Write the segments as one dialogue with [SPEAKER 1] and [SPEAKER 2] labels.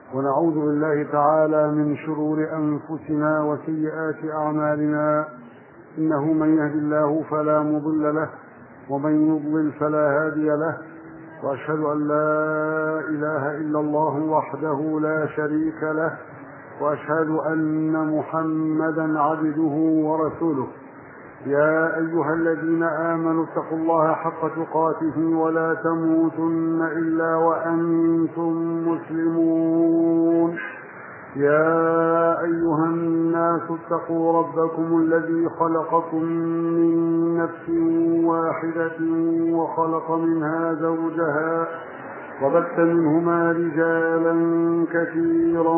[SPEAKER 1] ونعوذ بالله تعالى من شرور أنفسنا وسيئات أعمالنا إنه من يهد الله فلا مضل له ومن يضلل فلا هادي له وأشهد أن لا إله إلا الله وحده لا شريك له وأشهد أن محمدا عبده ورسوله يا أيها الذين آمنوا اتقوا الله حق تقاته ولا تموتن إلا وأنتم مسلمون يا أيها الناس اتقوا ربكم الذي خلقكم من نفس واحدة وخلق منها زوجها وبث منهما رجالا كثيرا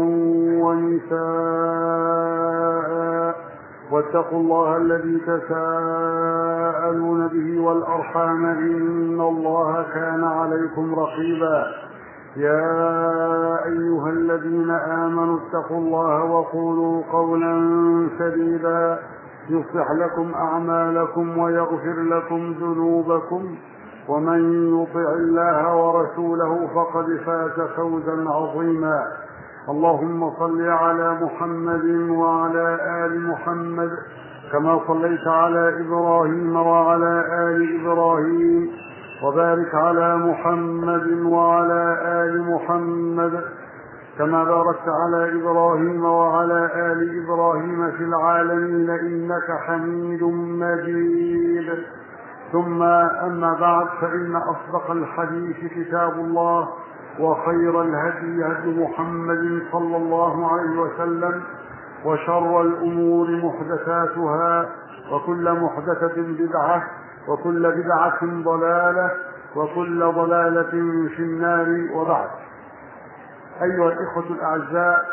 [SPEAKER 1] ونساء واتقوا الله الذي تساءلون به والأرحام إن الله كان عليكم رقيبا يا أيها الذين آمنوا اتقوا الله وقولوا قولا سديدا يصلح لكم أعمالكم ويغفر لكم ذنوبكم ومن يطع الله ورسوله فقد فاز فوزا عظيما اللهم صل على محمد وعلى آل محمد كما صليت على إبراهيم وعلى آل إبراهيم وبارك على محمد وعلى آل محمد كما باركت على إبراهيم وعلى آل إبراهيم في العالمين إنك حميد مجيد ثم أما بعد فإن أصدق الحديث كتاب الله وخير الهدي هدي محمد صلى الله عليه وسلم وشر الأمور محدثاتها وكل محدثة بدعة وكل بدعة ضلالة وكل ضلالة في النار وبعد أيها الإخوة الأعزاء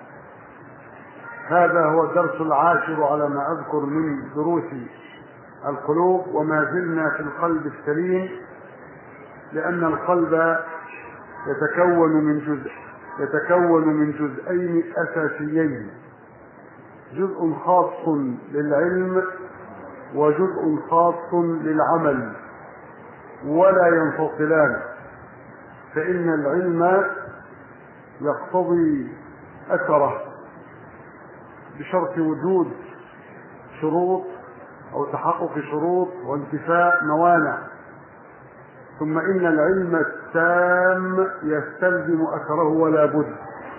[SPEAKER 1] هذا هو الدرس العاشر على ما أذكر من دروس القلوب وما زلنا في القلب السليم لأن القلب يتكون من جزء يتكون من جزئين أساسيين جزء خاص للعلم وجزء خاص للعمل ولا ينفصلان فإن العلم يقتضي أثره بشرط وجود شروط أو تحقق شروط وانتفاء موانع ثم إن العلم التام يستلزم أثره ولا بد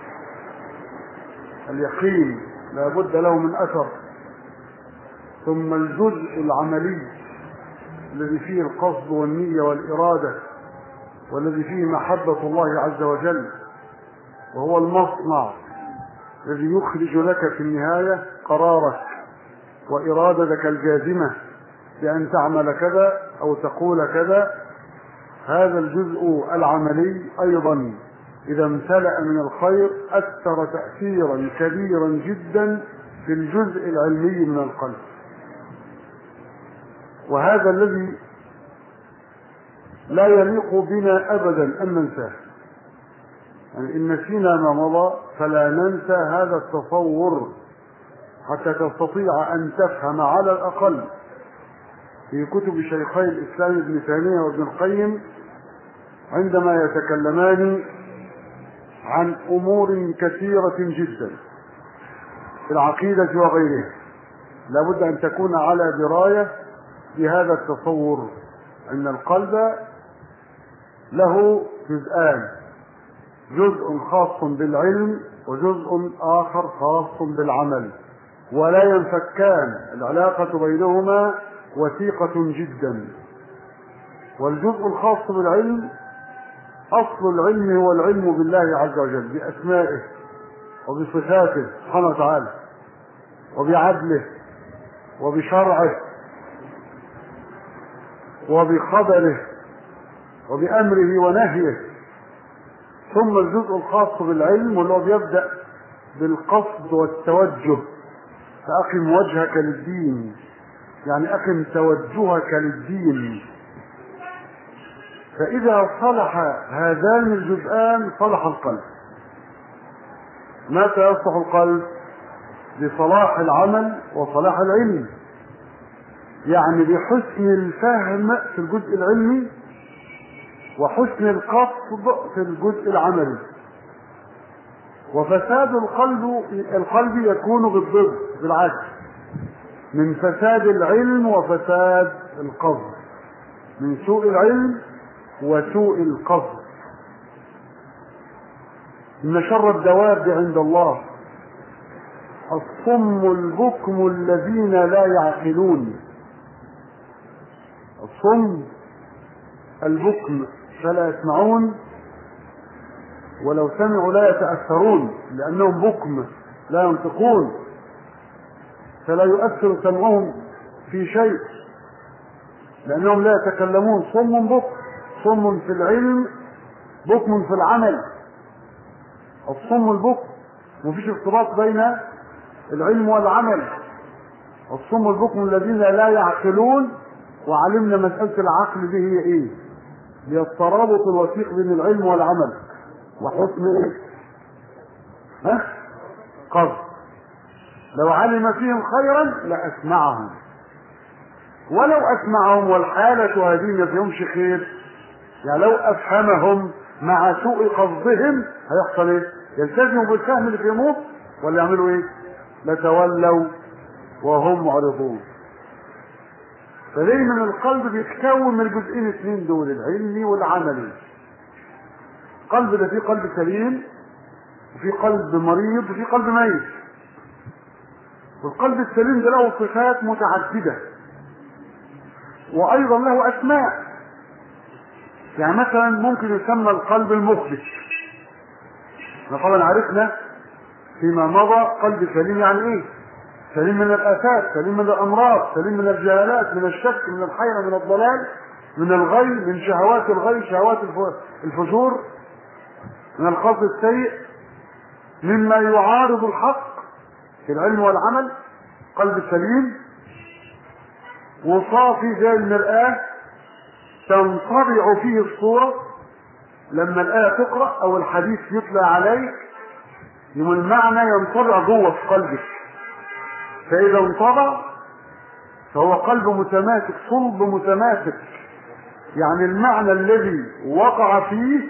[SPEAKER 1] اليقين لا بد له من أثر ثم الجزء العملي الذي فيه القصد والنية والإرادة والذي فيه محبة الله عز وجل وهو المصنع الذي يخرج لك في النهاية قرارك وإرادتك الجازمة بأن تعمل كذا أو تقول كذا هذا الجزء العملي أيضا إذا امتلأ من الخير أثر تأثيرا كبيرا جدا في الجزء العلمي من القلب وهذا الذي لا يليق بنا أبدا أن ننساه يعني إن نسينا ما مضى فلا ننسى هذا التصور حتى تستطيع أن تفهم على الأقل في كتب شيخي الإسلام ابن تيمية وابن القيم عندما يتكلمان عن أمور كثيرة جدا في العقيدة وغيرها لابد أن تكون على دراية بهذا التصور أن القلب له جزءان جزء خاص بالعلم وجزء آخر خاص بالعمل ولا ينفكان العلاقة بينهما وثيقة جدا والجزء الخاص بالعلم أصل العلم هو العلم بالله عز وجل بأسمائه وبصفاته سبحانه وتعالى وبعدله وبشرعه وبخبره وبأمره ونهيه ثم الجزء الخاص بالعلم واللي هو بيبدأ بالقصد والتوجه فأقم وجهك للدين يعني أقم توجهك للدين فإذا صلح هذان الجزءان صلح القلب متى يصلح القلب بصلاح العمل وصلاح العلم يعني بحسن الفهم في الجزء العلمي وحسن القصد في الجزء العملي وفساد القلب القلب يكون بالضد بالعكس من فساد العلم وفساد القصد من سوء العلم وسوء القصد إن شر الدواب عند الله الصم البكم الذين لا يعقلون الصم البكم فلا يسمعون ولو سمعوا لا يتأثرون لأنهم بكم لا ينطقون فلا يؤثر سمعهم في شيء لأنهم لا يتكلمون صم بكم صم في العلم بكم في العمل الصم البكم مفيش ارتباط بين العلم والعمل الصم البكم الذين لا يعقلون وعلمنا مسألة العقل دي هي ايه هي الترابط الوثيق بين العلم والعمل وحسن ايه ها قصد لو علم فيهم خيرا لاسمعهم ولو اسمعهم والحالة هذه ما فيهمش خير يعني لو افهمهم مع سوء قصدهم هيحصل ايه يلتزموا بالفهم اللي فهموه ولا يعملوا ايه لتولوا وهم معرضون فدايما القلب بيتكون من الجزئين الاثنين دول العلمي والعملي القلب ده فيه قلب سليم وفي قلب مريض وفي قلب ميت والقلب السليم ده له صفات متعدده وايضا له اسماء يعني مثلا ممكن يسمى القلب المخبت احنا طبعا عرفنا فيما مضى قلب سليم يعني ايه سليم من الافات سليم من الامراض سليم من الجهالات من الشك من الحيرة من الضلال من الغي من شهوات الغي شهوات الفجور من القصد السيء مما يعارض الحق في العلم والعمل قلب سليم وصافي زي المرآة تنطبع فيه الصورة لما الآية تقرأ أو الحديث يتلى عليك يوم المعنى ينطبع جوه في قلبك فإذا انطبع فهو قلب متماسك صلب متماسك يعني المعنى الذي وقع فيه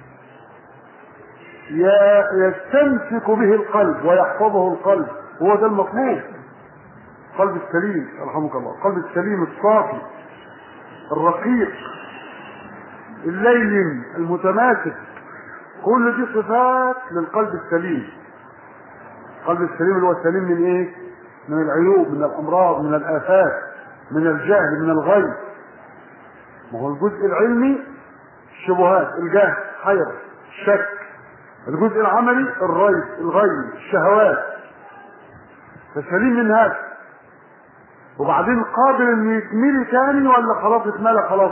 [SPEAKER 1] يستمسك به القلب ويحفظه القلب هو ده المطلوب القلب السليم رحمك الله القلب السليم الصافي الرقيق اللين المتماسك كل دي صفات للقلب السليم القلب السليم اللي هو السليم من ايه من العيوب من الامراض من الافات من الجهل من الغي ما هو الجزء العلمي الشبهات الجهل حيرة الشك الجزء العملي الري الغي الشهوات فسليم من هذا وبعدين قادر ان يكملي تاني ولا خلاص اتملى خلاص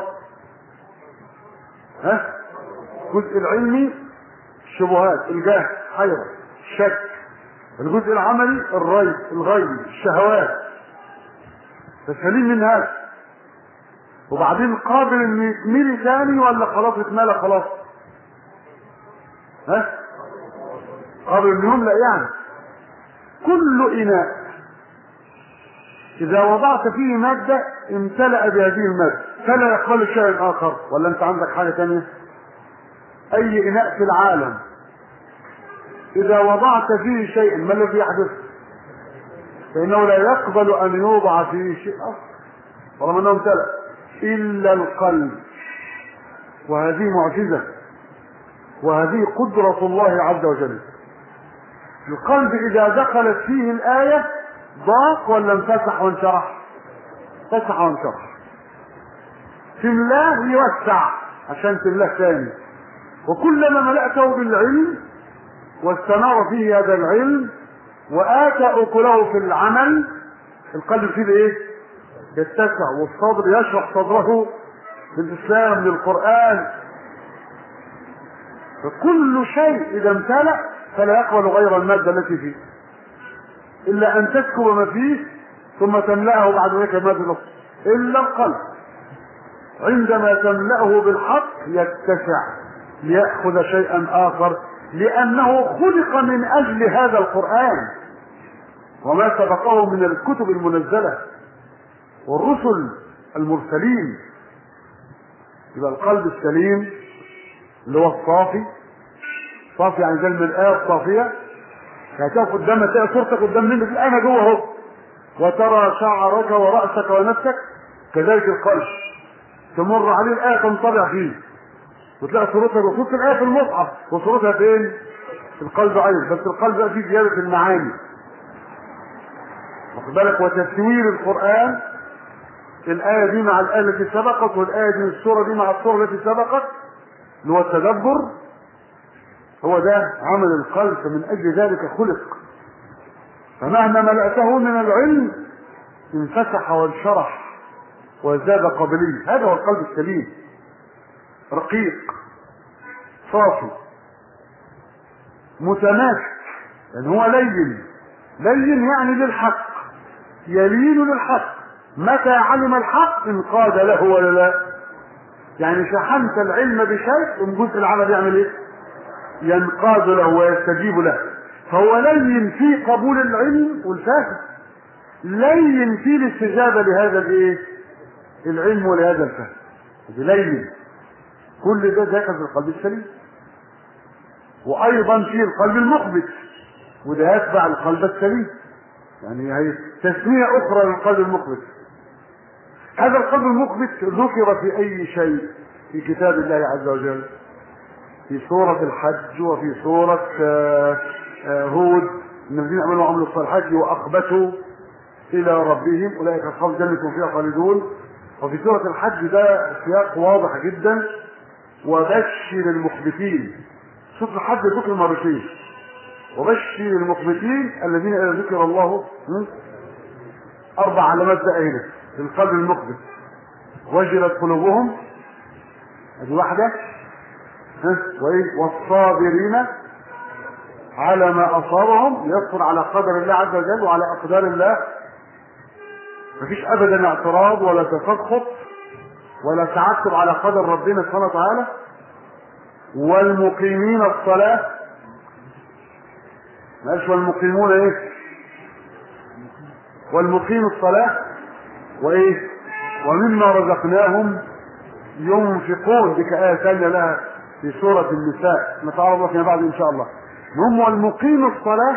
[SPEAKER 1] ها الجزء العلمي الشبهات الجهل حيرة الشك الجزء العملي الري الغي الشهوات فسليم من هذا وبعدين قابل ان يكملي تاني ولا خلاص اتملى خلاص ها قابل ان يملأ يعني كل اناء اذا وضعت فيه مادة امتلأ بهذه المادة فلا يقبل شيء اخر ولا انت عندك حاجة تانية اي اناء في العالم اذا وضعت فيه شيء ما الذي يحدث فانه لا يقبل ان يوضع فيه شيء اخر طالما انه امتلأ الا القلب وهذه معجزة وهذه قدرة الله عز وجل القلب اذا دخلت فيه الاية ضاق ولا انفتح وانشرح فتح وانشرح تملاه يوسع عشان تملاه ثاني وكلما ملأته بالعلم واستنار فيه هذا العلم وآتى أكله في العمل القلب فيه ايه يتسع والصدر يشرح صدره للإسلام للقرآن فكل شيء إذا امتلأ فلا يقبل غير المادة التي فيه إلا أن تسكب ما فيه ثم تملأه بعد ذلك مادة إلا القلب عندما تملأه بالحق يتسع ليأخذ شيئا آخر لأنه خلق من أجل هذا القرآن وما سبقه من الكتب المنزلة والرسل المرسلين يبقى القلب السليم اللي هو الصافي صافي يعني زي المرآة الصافية يعني تقف قدامها تلاقي صورتك قدام منك انا جوه اهو وترى شعرك ورأسك ونفسك كذلك القلب تمر عليه الآية تنطبع فيه وتلاقي صورتها وصورة الآية في المصحف وصورتها فين؟ في القلب أيضا بس القلب بقى فيه زيادة المعاني واخد بالك وتسوير القرآن الآية دي مع الآية التي سبقت والآية دي السورة دي مع السورة التي سبقت اللي هو التدبر هو ده عمل القلب فمن أجل ذلك خلق فمهما ملأته من العلم انفتح وانشرح وزاد قابلية هذا هو القلب السليم رقيق صافي متماسك لأن هو لين لين يعني للحق يلين للحق متى علم الحق انقاد له ولا لا يعني شحنت العلم بشيء الجزء العمل يعمل ايه ينقاد له ويستجيب له فهو لين في قبول العلم والفهم لين في الاستجابه لهذا الايه العلم ولهذا الفهم لين كل ده داخل في القلب السليم وايضا في القلب المخبت وده يتبع القلب السليم يعني هي تسمية أخرى للقلب المخبت هذا القلب المخبت ذكر في أي شيء في كتاب الله عز وجل في سورة الحج وفي سورة هود الذين عملوا عملوا الصالحات وأخبتوا إلى ربهم أولئك أصحاب الجنة فيها خالدون وفي سورة الحج ده سياق واضح جدا وبشر المخبتين سورة الحج ذكر مرتين وبشر المخبتين الذين اذا ذكر الله اربع علامات بقى هنا في القلب المخبت وجلت قلوبهم ادي واحده ها وايه والصابرين على ما اصابهم يصبر على قدر الله عز وجل وعلى اقدار الله مفيش ابدا اعتراض ولا تسخط ولا تعتب على قدر ربنا سبحانه وتعالى والمقيمين الصلاه ماشي والمقيمون ايه والمقيم الصلاة وايه ومما رزقناهم ينفقون دي آية ثانية لها في سورة النساء نتعرض فيما بعد إن شاء الله هم والمقيم الصلاة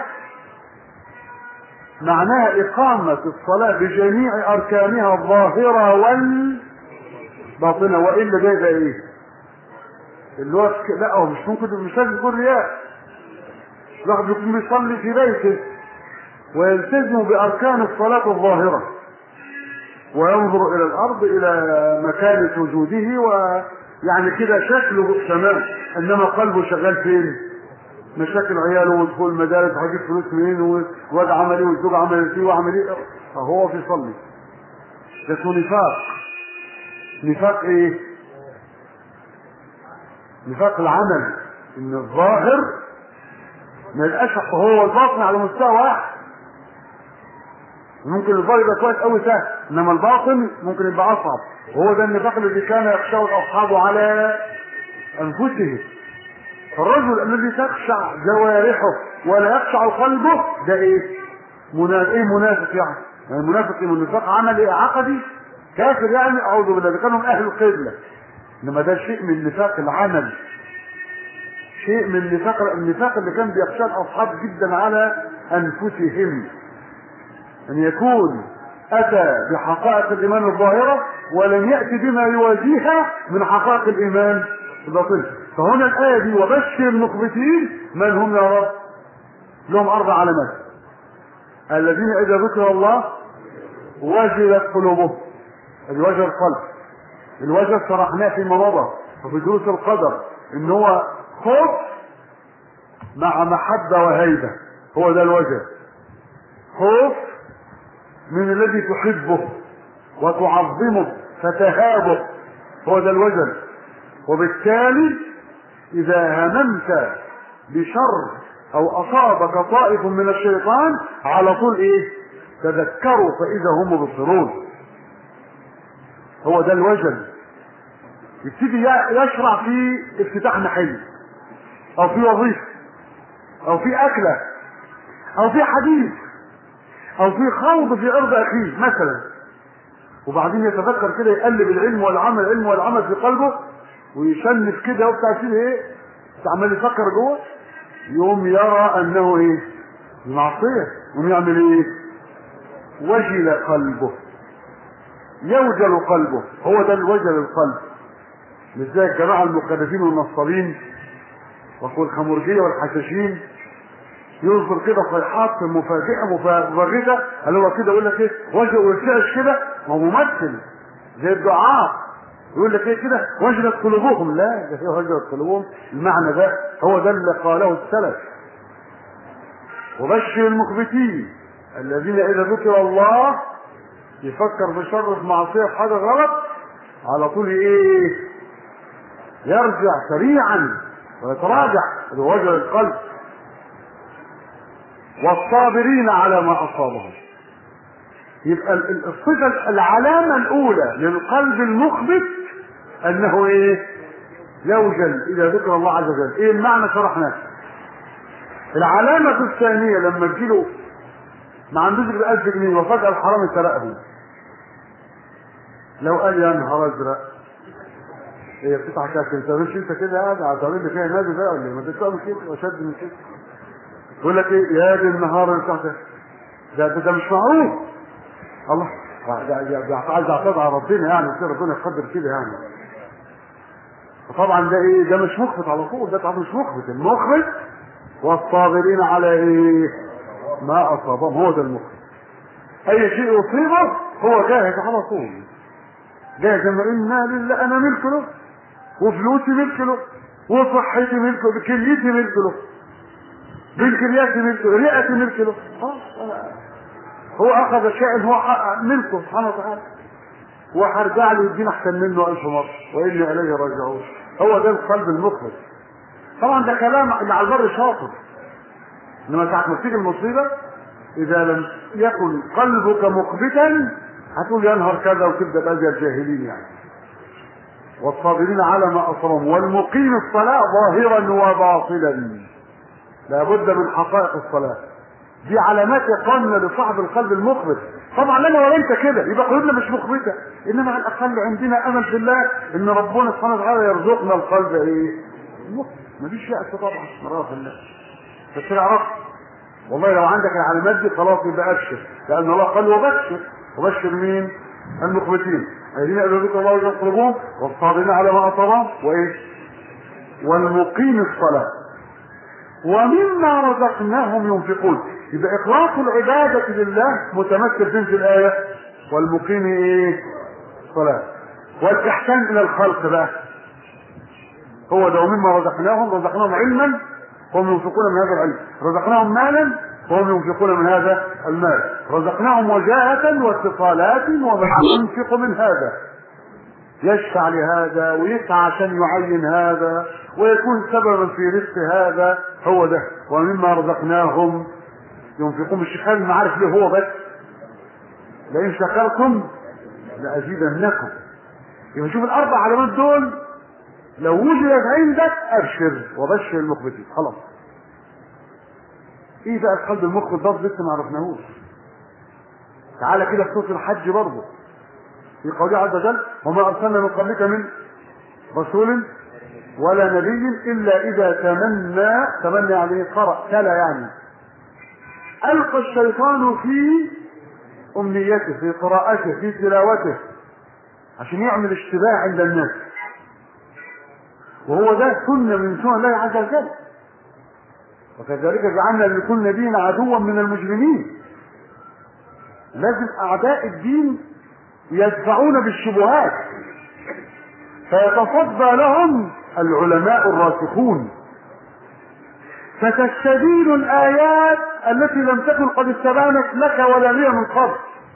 [SPEAKER 1] معناها إقامة الصلاة بجميع أركانها الظاهرة والباطنة وإلا جاي ده إيه؟ اللي هو لا هو مش ممكن مش لازم يكون رياء الواحد يكون بيصلي في بيته ويلتزم بأركان الصلاة الظاهرة وينظر إلى الأرض إلى مكان سجوده ويعني كده شكله تمام إنما قلبه شغال فين؟ مشاكل عياله ودخول مدارس هجيب فلوس منين وواد عمل ايه والزوج عمل ايه وعمل ايه فهو في صلي ده اسمه نفاق نفاق ايه؟ نفاق العمل ان الظاهر ما يبقاش هو الباطن على مستوى واحد ممكن الظاهر يبقى كويس قوي سهل انما الباطن ممكن يبقى اصعب وهو ده النفاق الذي كان يخشاه الاصحاب على انفسهم فالرجل الذي تخشع جوارحه ولا يخشع قلبه ده ايه؟ منافق ايه منافق يعني؟ يعني المنافق من النفاق عمل ايه عقدي كافر يعني اعوذ بالله ده كانوا من اهل القبله انما ده شيء من نفاق العمل شيء من نفاق النفاق اللي كان بيخشاه الاصحاب جدا على انفسهم ان يكون اتى بحقائق الايمان الظاهره ولم ياتي بما يواجهها من حقائق الايمان الباطنه فهنا الايه دي وبشر المخبتين من هم يا رب لهم اربع علامات الذين اذا ذكر الله وجلت قلوبهم الوجه القلب الوجه شرحناه في مضى وفي دروس القدر ان هو خوف مع محبة وهيبة هو ده الوجه خوف من الذي تحبه وتعظمه فتهابه هو ده الوجل وبالتالي إذا هممت بشر أو أصابك طائف من الشيطان على طول إيه؟ تذكروا فإذا هم مبصرون هو ده الوجل يبتدي يشرع في افتتاح محل او في وظيفه او في اكله او في حديث او في خوض في عرض اخيه مثلا وبعدين يتذكر كده يقلب العلم والعمل العلم والعمل في قلبه ويشنف كده وبتاع كده ايه عمال يفكر جوه يوم يرى انه ايه المعصيه يوم يعمل ايه وجل قلبه يوجل قلبه هو ده الوجل القلب مش زي الجماعه المكلفين والنصابين والخمرجيه والحشاشين ينظر كده صيحات مفاجئه مفرغه اللي هو كده يقول لك ايه وجه ويرتعش كده ما هو ممثل زي الدعاء يقول لك ايه كده وجلت قلوبهم لا ده هي وجلت قلوبهم المعنى ده هو ده اللي قاله السلف وبشر المخبتين الذين اذا ذكر الله يفكر في شر في معصيه في حاجه غلط على طول ايه يرجع سريعا ويتراجع بوجه القلب والصابرين على ما اصابهم يبقى الصفه العلامه الاولى للقلب المخبت انه ايه يوجل اذا ذكر الله عز وجل ايه المعنى شرحناه العلامه الثانيه لما تجيله ما عندوش غير 1000 جنيه وفجاه الحرامي سرقهم لو قال يا نهار ازرق هي بتضحك انت مش انت كده قاعد هتعمل لي فيها نادي بقى ولا ايه؟ ما تتعمل كده وشد من كده يقول لك ايه يا دي النهار اللي تحت ده ده, ده مش معروف الله ده ده عايز اعترض على ربنا يعني كده ربنا يقدر كده يعني فطبعا ده ايه ده مش مخبت على طول ده طبعا مش مخبت المخبت والصابرين على ايه ما اصابهم هو ده المخبت اي شيء يصيبه هو جاهز على طول جاهز لما انا لله انا ملك له وفلوسي ملك له وصحتي ملك له كليتي ملك له بالكليات ملك له رئتي ملك له هو اخذ شيئا هو ملكه سبحانه وتعالى وهرجع له يدينا احسن منه الف مره واني اليه راجعون هو ده القلب المخلص طبعا ده كلام اللي على البر شاطر انما ساعه ما تيجي المصيبه اذا لم يكن قلبك مخبتا هتقول ينهر كذا وتبدا بقى زي الجاهلين يعني والصابرين على ما اصابهم والمقيم الصلاه ظاهرا وباطلا لابد من حقائق الصلاه دي علامات يقامنا لصاحب القلب المخبت طبعا لنا ولا انت كده يبقى قلوبنا مش مخبته انما على الاقل عندنا امل في الله ان ربنا سبحانه وتعالى يرزقنا القلب ايه مخبت مفيش يأس طبعا مراه الله بس اعرف والله لو عندك العلامات دي خلاص يبقى ابشر لان الله قال وبشر وبشر مين المخبتين الذين اذا ذكر الله وجل قلوبهم والصابرين على ما اصابهم وايه والمقيم الصلاه ومما رزقناهم ينفقون يبقى اخلاص العباده لله متمثل فين في الايه والمقيم ايه صلاه والاحسان الى الخلق بقى هو ده ومما رزقناهم رزقناهم علما وهم ينفقون من هذا العلم رزقناهم مالا وهم ينفقون من هذا المال رزقناهم وجاهة واتصالات ومن ينفق من هذا يشفع لهذا ويسعى عشان يعين هذا ويكون سببا في رزق هذا هو ده ومما رزقناهم ينفقون مش خالد ما عارف ليه هو بس لئن شكرتم لازيدنكم يبقى شوف الاربع علامات دول لو وجدت عندك ابشر وبشر المخبتين خلاص ايه بقى القلب المخبت ده لسه ما عرفناهوش تعالى كده في سوره الحج برضه في قوله عز وجل وما ارسلنا من قبلك من رسول ولا نبي الا اذا تمنى تمنى يعني قرأ تلا يعني القى الشيطان في امنيته في قراءته في تلاوته عشان يعمل اشتباه عند الناس وهو ده سنه من سنن الله عز وجل وكذلك جعلنا لكل نبي عدوا من المجرمين لازم اعداء الدين يدفعون بالشبهات فيتصدى لهم العلماء الراسخون فتستبين الآيات التي لم تكن قد استبانت لك ولا لي من قبل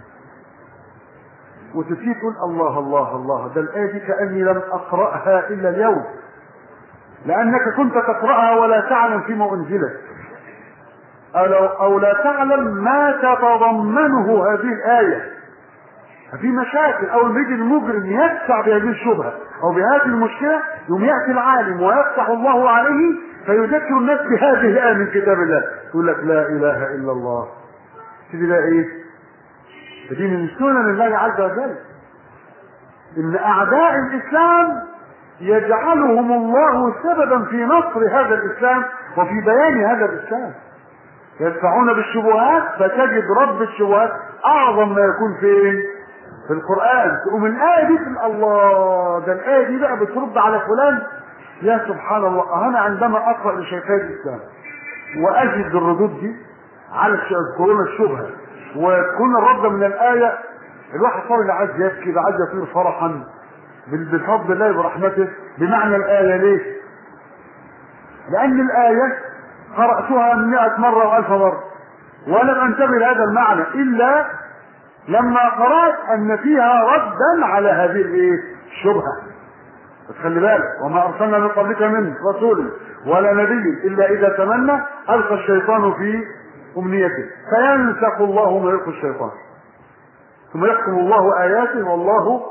[SPEAKER 1] وتبتدي تقول الله الله الله ده الآية دي كأني لم أقرأها إلا اليوم لأنك كنت تقرأها ولا تعلم فيما أنزلت أو, أو لا تعلم ما تتضمنه هذه الآية في مشاكل أو يجي المجرم يدفع بهذه الشبهة أو بهذه المشكلة يوم يأتي العالم ويفتح الله عليه فيذكر الناس بهذه الآية من كتاب الله يقول لك لا إله إلا الله تدي بقى إيه؟ فدي من سنن الله عز وجل إن أعداء الإسلام يجعلهم الله سببا في نصر هذا الإسلام وفي بيان هذا الإسلام يدفعون بالشبهات فتجد رب الشبهات أعظم ما يكون فين؟ في القرآن تقوم الآية دي في الله ده الآية دي بقى بترد على فلان يا سبحان الله أنا عندما أقرأ لشيخي الإسلام وأجد الردود دي على يذكرون الشبهة وتكون الرد من الآية الواحد صار عايز يبكي ده عايز يطير فرحا بفضل الله برحمته بمعنى الآية ليه؟ لأن الآية قرأتها مئة مرة وألف مرة ولم أنتبه لهذا المعنى إلا لما قرأت أن فيها ردا على هذه الإيه؟ الشبهة بس خلي بالك وما أرسلنا من قبلك من رسول ولا نبي إلا إذا تمنى ألقى الشيطان في أمنيته فينسخ الله ما يلقي الشيطان ثم يحكم الله آياته والله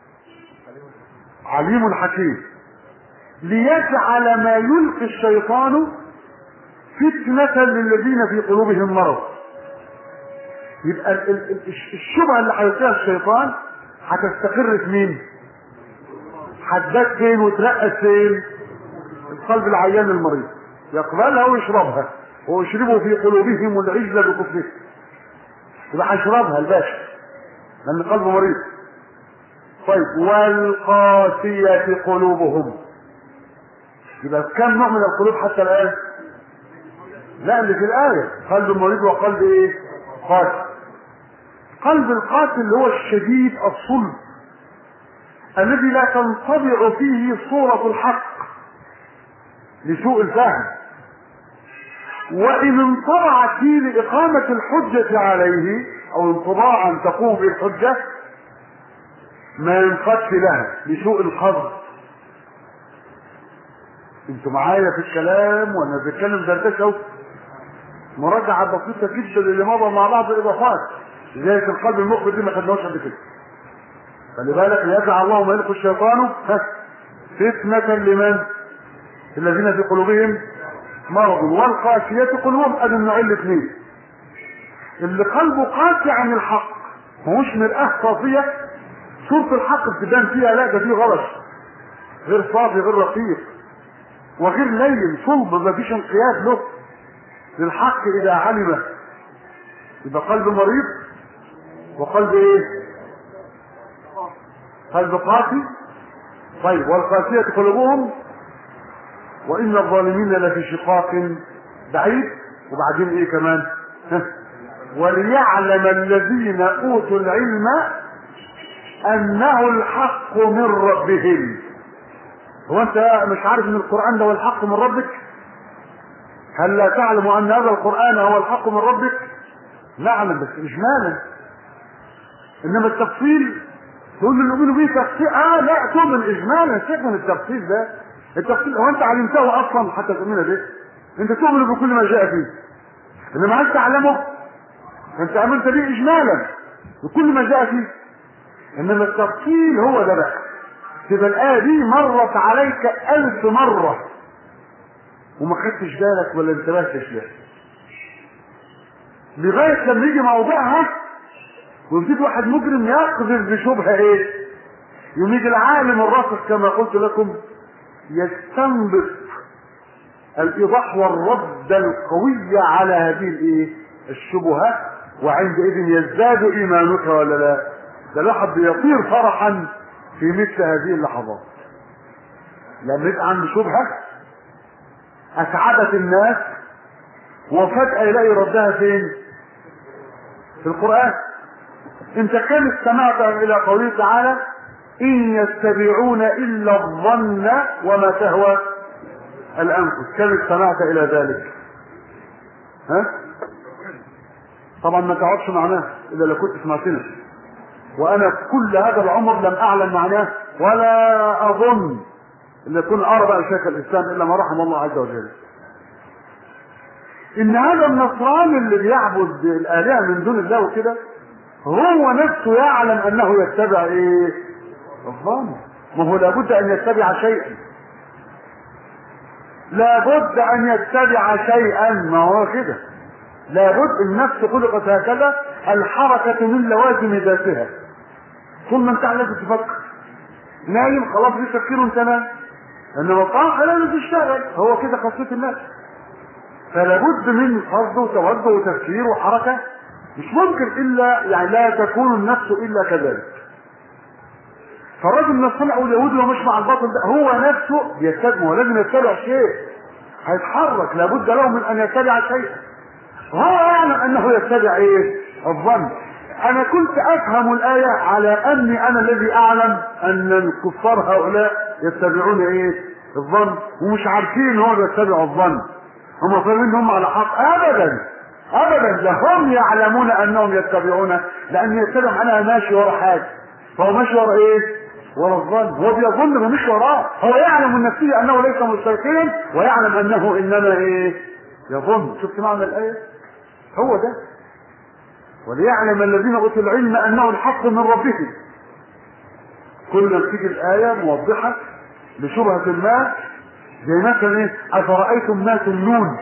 [SPEAKER 1] عليم حكيم ليجعل ما يلقي الشيطان فتنة للذين في قلوبهم مرض يبقى ال- ال- ال- الشبهة اللي هيلقيها الشيطان هتستقر في مين؟ هتبات فين وترقص فين؟ القلب العيان المريض يقبلها ويشربها ويشربوا في قلوبهم العجل بكفرهم يبقى هيشربها الباشا لان قلبه مريض طيب والقاسية قلوبهم يبقى كم نوع من القلوب حتى الآن؟ لا اللي في الآية قلب مريض وقلب ايه؟ قاسي قلب القاسي اللي هو الشديد الصلب الذي لا تنطبع فيه صورة الحق لسوء الفهم وإن انطبعت فيه لإقامة الحجة عليه أو انطباعا تقوم به الحجة ما ينفتش لها لسوء القصد انتوا معايا في الكلام وانا بتكلم دردشه اهو مراجعه بسيطه جدا اللي مضى مع بعض الاضافات زي في القلب المخبر دي ما خدناهاش قبل كده خلي بالك ليجعل الله ما يلقي الشيطان ها، فتنة لمن؟ الذين في قلوبهم مرض والقاسية قلوبهم ادي النوعين الاثنين اللي قلبه قاسي عن الحق ماهوش مرآة صافية صورة الحق بتبان فيها لا ده فيه غلط غير صافي غير رقيق وغير لين صلب ما فيش انقياد له للحق اذا علمه يبقى قلب مريض وقلب ايه قلب قاسي طيب والقاسية قلوبهم وان الظالمين لفي شقاق بعيد وبعدين ايه كمان ها؟ وليعلم الذين اوتوا العلم انه الحق من ربهم هو انت مش عارف ان القران ده هو الحق من ربك هل لا تعلم ان هذا القران هو الحق من ربك نعلم بس اجمالا انما التفصيل تقول اللي يؤمنوا به تفصيل اه لا تؤمن اجمالا سيبك من التفصيل ده التفصيل هو انت علمته اصلا حتى تؤمن به انت تؤمن بكل ما جاء فيه انما هل تعلمه انت امنت به اجمالا بكل ما جاء فيه انما التفصيل هو ده بقى تبقى الآية دي مرت عليك ألف مرة وما خدتش بالك ولا انتبهتش لها لغاية لما يجي موضوعها ويبتدي واحد مجرم يقذف بشبهة ايه؟ يوم يجي العالم الراسخ كما قلت لكم يستنبط الإيضاح والرد القوي على هذه الايه؟ الشبهات وعندئذ يزداد إيمانك ولا لا؟ ده الواحد بيطير فرحا في مثل هذه اللحظات لما يبقى عنده شبهة أسعدت الناس وفجأة يلاقي ردها فين؟ في القرآن انت كم استمعت إلى قوله تعالى إن يتبعون إلا الظن وما تهوى الأنفس كم استمعت إلى ذلك ها؟ طبعا ما تعرفش معناه إلا لو كنت سمعتنا وانا كل هذا العمر لم اعلم معناه ولا اظن ان يكون ارى شيخ الاسلام الا ما رحم الله عز وجل ان هذا النصراني اللي بيعبد الالهه من دون الله وكده هو نفسه يعلم انه يتبع ايه الظن ما هو لابد ان يتبع شيئا لابد ان يتبع شيئا ما هو كده لابد النفس خلقت هكذا الحركة من لوازم ذاتها ثم انت لازم تفكر نايم خلاص ليه تفكير وانت نايم انما الطاقة لازم تشتغل هو كده خاصية الناس فلا بد من فرض وتوجه وتفكير وحركه مش ممكن الا يعني لا تكون النفس الا كذلك فالراجل من الصنع واليهودي ومش مع الباطل ده هو نفسه بيتبع هو لازم يتبع شيء هيتحرك لابد له من ان يتبع شيئا وهو يعلم انه يتبع ايه الظن انا كنت افهم الايه على اني انا الذي اعلم ان الكفار هؤلاء يتبعون ايه الظن ومش عارفين هو بيتبع الظن هم فاهمين ان هم على حق ابدا ابدا ده هم يعلمون انهم يتبعون لان يتبع معناها ماشي ورا حاجه فهو ماشي ورا ايه ورا الظن هو بيظن ما مش وراه هو يعلم من نفسه انه ليس مستيقنا ويعلم انه انما ايه يظن شفت معنى الايه هو ده وليعلم الذين اوتوا العلم انه الحق من ربهم كل ما تيجي الايه موضحه لشبهه ما زي مثلا ايه افرايتم ما تمنون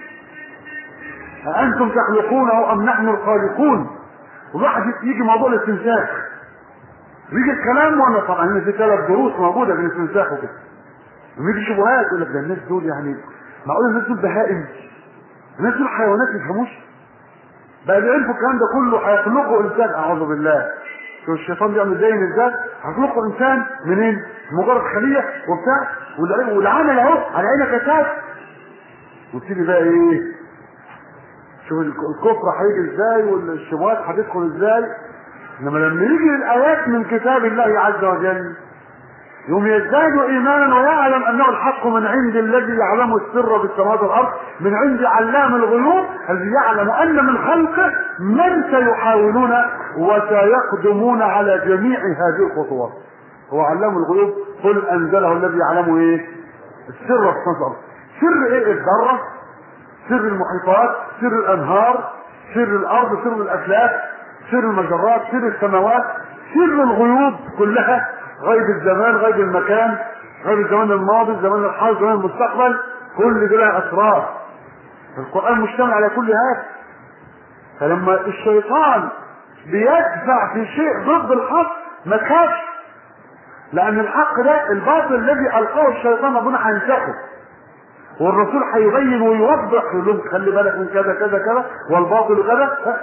[SPEAKER 1] أأنتم تخلقونه أم نحن الخالقون والواحد يجي موضوع الاستنساخ ويجي الكلام وانا طبعا هنا في ثلاث دروس موجوده في الاستنساخ وكده ويجي شبهات يقول لك ده الناس دول يعني معقول الناس دول بهائم الناس دول حيوانات ما يفهموش بقى بيعرفوا الكلام ده كله هيخلقوا انسان اعوذ بالله شو الشيطان بيعمل زي الانسان هيخلقوا انسان منين؟ مجرد خليه وبتاع والعمل اهو على عينك اساس وتيجي بقى ايه؟ شوف الكفر هيجي ازاي والشبهات هتدخل ازاي انما لما يجي الايات من كتاب الله عز وجل يوم يزداد ايمانا ويعلم انه الحق من عند الذي يعلم السر بالسماوات والارض من عند علام الغيوب الذي يعلم ان من خلقه من سيحاولون وسيقدمون على جميع هذه الخطوات هو علام الغيوب قل انزله الذي يعلم ايه السر في السماوات سر ايه الذره سر المحيطات سر الانهار سر الارض سر الافلاك سر المجرات سر السماوات سر الغيوب كلها غيب الزمان غيب المكان غيب الزمان الماضي الزمان الحاضر الزمان المستقبل كل دي لها اسرار القران مشتمل على كل هذا فلما الشيطان بيدفع في شيء ضد الحق ما تخافش لان الحق ده الباطل الذي القاه الشيطان ربنا هينسخه والرسول هيبين ويوضح يقول لهم خلي بالك من كذا كذا كذا والباطل كذا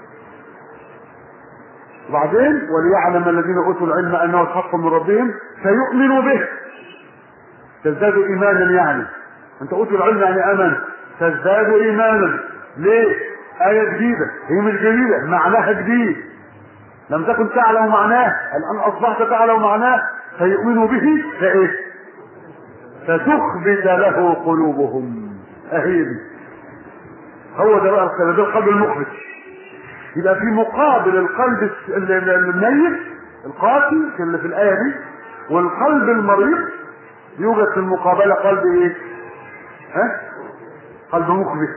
[SPEAKER 1] وبعدين وليعلم الذين اوتوا العلم انه الحق من ربهم فيؤمنوا به تزدادوا ايمانا يعني انت اوتوا العلم يعني امن تزدادوا ايمانا ليه؟ آية جديدة هي مش جديدة معناها جديد لم تكن تعلم معناه الآن أصبحت تعلم معناه فيؤمنوا به فإيه؟ فتخبت له قلوبهم أهي دي هو ده بقى القلب ده القلب المخبت يبقى في مقابل القلب الميت القاسي اللي في الآية دي والقلب المريض يوجد في المقابلة قلب ايه؟ ها؟ قلب مخبت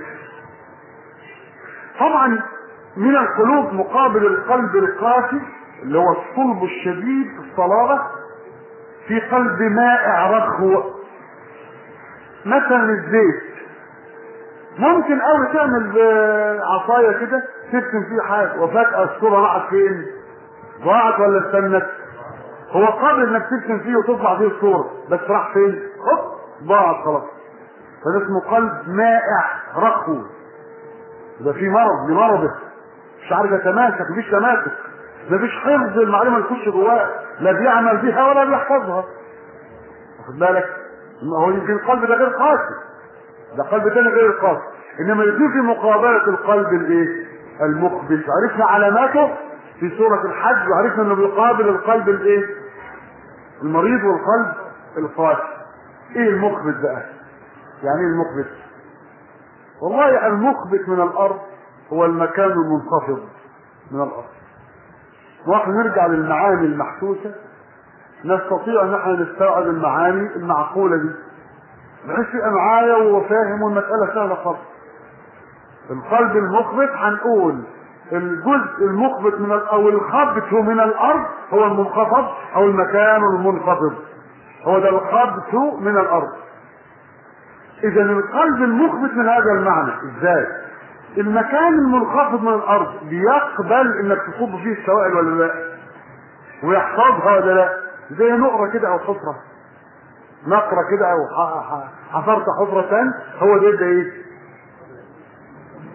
[SPEAKER 1] طبعا من القلوب مقابل القلب القاسي اللي هو الصلب الشديد الصلابة في قلب مائع رخو مثلا الزيت ممكن قوي تعمل عصاية كده ترسم فيه حاجة وفجأة الصورة راحت فين؟ ضاعت ولا استنت؟ هو قابل انك ترسم فيه وتطلع فيه الصورة بس راح فين؟ هوب ضاعت خلاص فده اسمه قلب مائع رخو ده في مرض لمرضه مش عارف يتماسك مفيش تماسك مفيش حفظ المعلومه اللي تخش جواه لا بيعمل بيها ولا بيحفظها واخد بالك هو يمكن القلب ده غير قاسي ده قلب تاني غير القاسي انما يكون في مقابله القلب الايه المخبت عرفنا علاماته في سوره الحج وعرفنا انه بيقابل القلب الايه المريض والقلب القاسي ايه المخبت بقى يعني ايه المخبت والله المخبت من الارض هو المكان المنخفض من الارض واحنا نرجع للمعاني المحسوسة نستطيع ان احنا نستوعب المعاني المعقولة دي بحيث يبقى معايا وفاهم والمسألة سهلة خالص القلب المخبت هنقول الجزء المخبت من او الخبط من الارض هو المنخفض او المكان المنخفض هو ده الخبط من الارض اذا القلب المخبت من هذا المعنى ازاي المكان المنخفض من الارض بيقبل انك تصب فيه السوائل ولا لا ويحفظها ولا لا زي نقرة كده او حفرة نقرة كده او حفرت حفرة هو ده ده ايه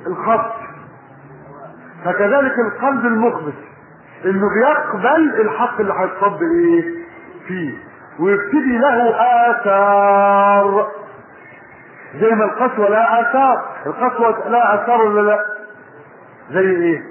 [SPEAKER 1] الخط فكذلك القلب المخبت انه بيقبل الحق اللي هيتصب ايه فيه ويبتدي له اثار زي ما القسوه لها اثار القسوه لها اثار ولا لا زي ايه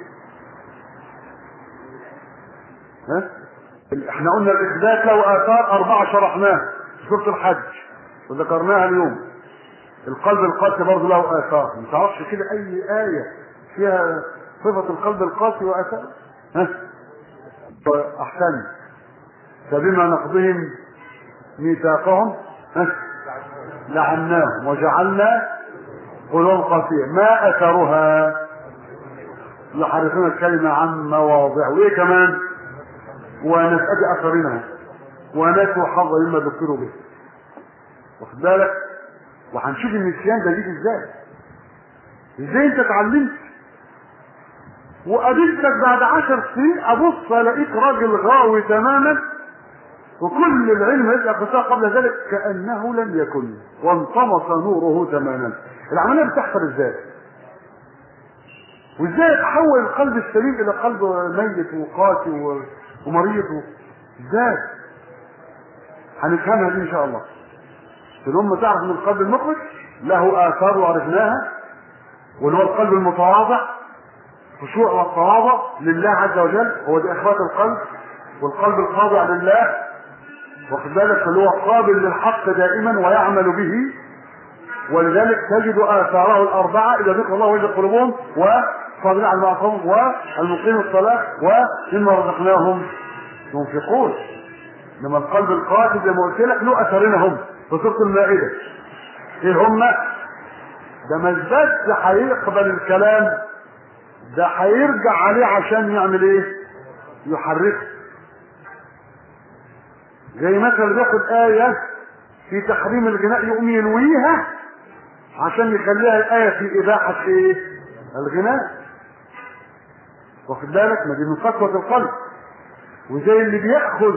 [SPEAKER 1] ها احنا قلنا الاثبات له اثار اربعه شرحناها في سوره الحج وذكرناها اليوم القلب القاسي برضه له اثار ما تعرفش كده اي ايه فيها صفه القلب القاسي واثار ها احسن فبما نقضهم ميثاقهم ها لعناهم وجعلنا قلوب قاسيه ما اثرها يحرفون الكلمه عن مواضعه وايه كمان ونسأل اثرنا ونسوا حظ مما ذكروا به واخد بالك وهنشوف النسيان ده جه ازاي ازاي انت اتعلمت وقابلتك بعد عشر سنين ابص الاقيك راجل غاوي تماما وكل العلم يبقى قصاه قبل ذلك كانه لم يكن وانطمس نوره تماما العمليه بتحصل ازاي وازاي يتحول القلب السليم الى قلب ميت وقاسي و- ومريض و- ازاي هنفهمها دي ان شاء الله الأمة تعرف ان القلب المخرج له آثار وعرفناها واللي هو القلب المتواضع خشوع والتواضع لله عز وجل هو دي إخوات القلب والقلب الخاضع لله واخد بالك اللي هو قابل للحق دائما ويعمل به ولذلك تجد آثاره الأربعة إذا ذكر الله وجد قلوبهم وصابرين على المعصوم والمقيم الصلاة ومما رزقناهم ينفقون انما القلب القاسي زي ما قلت لك له اثرين هم في سوره المائده ايه هم ده مش بس هيقبل الكلام ده هيرجع عليه عشان يعمل ايه يحركه زي مثلا بياخد آية في تحريم الغناء يقوم ينويها عشان يخليها الآية في إباحة إيه؟ الغناء. واخد بالك؟ ما دي من قسوة القلب. وزي اللي بياخذ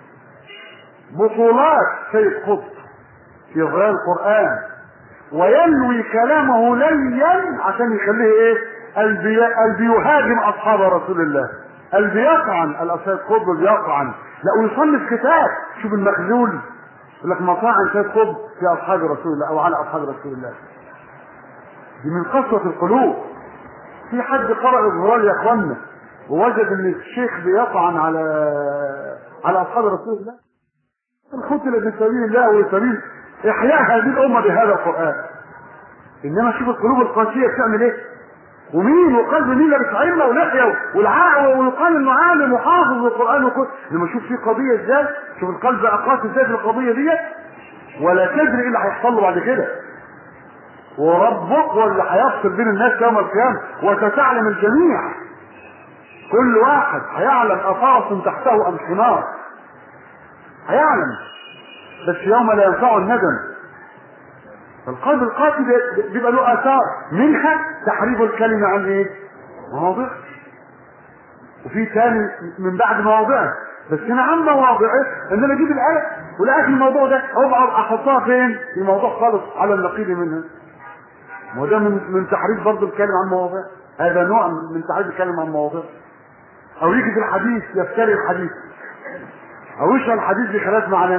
[SPEAKER 1] بطولات سيد قطب في إغراء القرآن وينوي كلامه ليا عشان يخليه ايه؟ قلبي قلبي يهاجم اصحاب رسول الله قلبي يطعن السيد قطب بيطعن لا ويصنف كتاب شوف المخزول يقول لك مطاعن سيد قطب في اصحاب رسول الله او على اصحاب رسول الله دي من قسوة القلوب في حد قرأ الغرال يا اخوانا ووجد ان الشيخ بيطعن على على اصحاب رسول الله القتل في سبيل الله وسبيل احياء هذه الامه بهذا القران انما شوف القلوب القاسيه بتعمل ايه ومين وقلب مين لابس عمه ولحيه والعاء ويقال انه عالم وحافظ للقران وكل لما اشوف في قضيه ازاي شوف القلب بقى قاسي ازاي في القضيه ديت ولا تدري ايه اللي هيحصل له بعد كده وربك هو اللي هيفصل بين الناس يوم القيامه وستعلم الجميع كل واحد هيعلم افرس تحته ام حمار هيعلم بس يوم لا ينفع الندم فالقلب القاسي بيبقى له اثار منها تحريف الكلمه عن ايه؟ مواضع وفي ثاني من بعد مواضعه بس هنا عن مواضعه ان انا اجيب الايه والايه في الموضوع ده اقعد احطها فين؟ في موضوع خالص على النقيض منها ما هو ده من من تحريف برضه الكلمه عن مواضعه هذا نوع من تحريف الكلمه عن مواضعه او يجي في الحديث يفتري الحديث او يشرح الحديث بخلاف معناه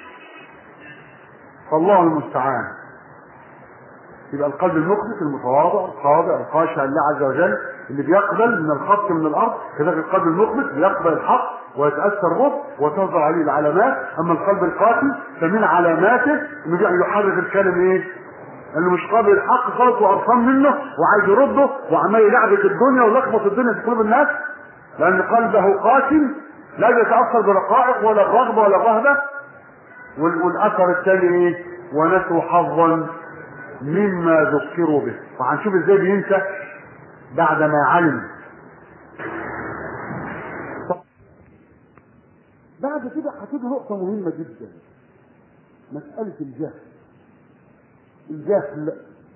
[SPEAKER 1] فالله المستعان يبقى القلب المخلص المتواضع الخاضع الخاشع لله عز وجل اللي بيقبل من الخط من الارض كذلك القلب المخلص بيقبل الحق ويتاثر به وتظهر عليه العلامات اما القلب القاسي فمن علاماته انه يحرك الكلم ايه؟ انه مش قابل الحق خالص وقرفان منه وعايز يرده وعمال يلعبك الدنيا ويلخبط الدنيا في قلوب الناس لان قلبه قاسي لا يتاثر برقائق ولا الرغبه ولا الرهبه والاثر الثاني ايه؟ ونسوا حظا مما ذكروا به وهنشوف ازاي بينسى بعد ما علم بعد كده هتيجي نقطة مهمة جدا مسألة الجهل الجهل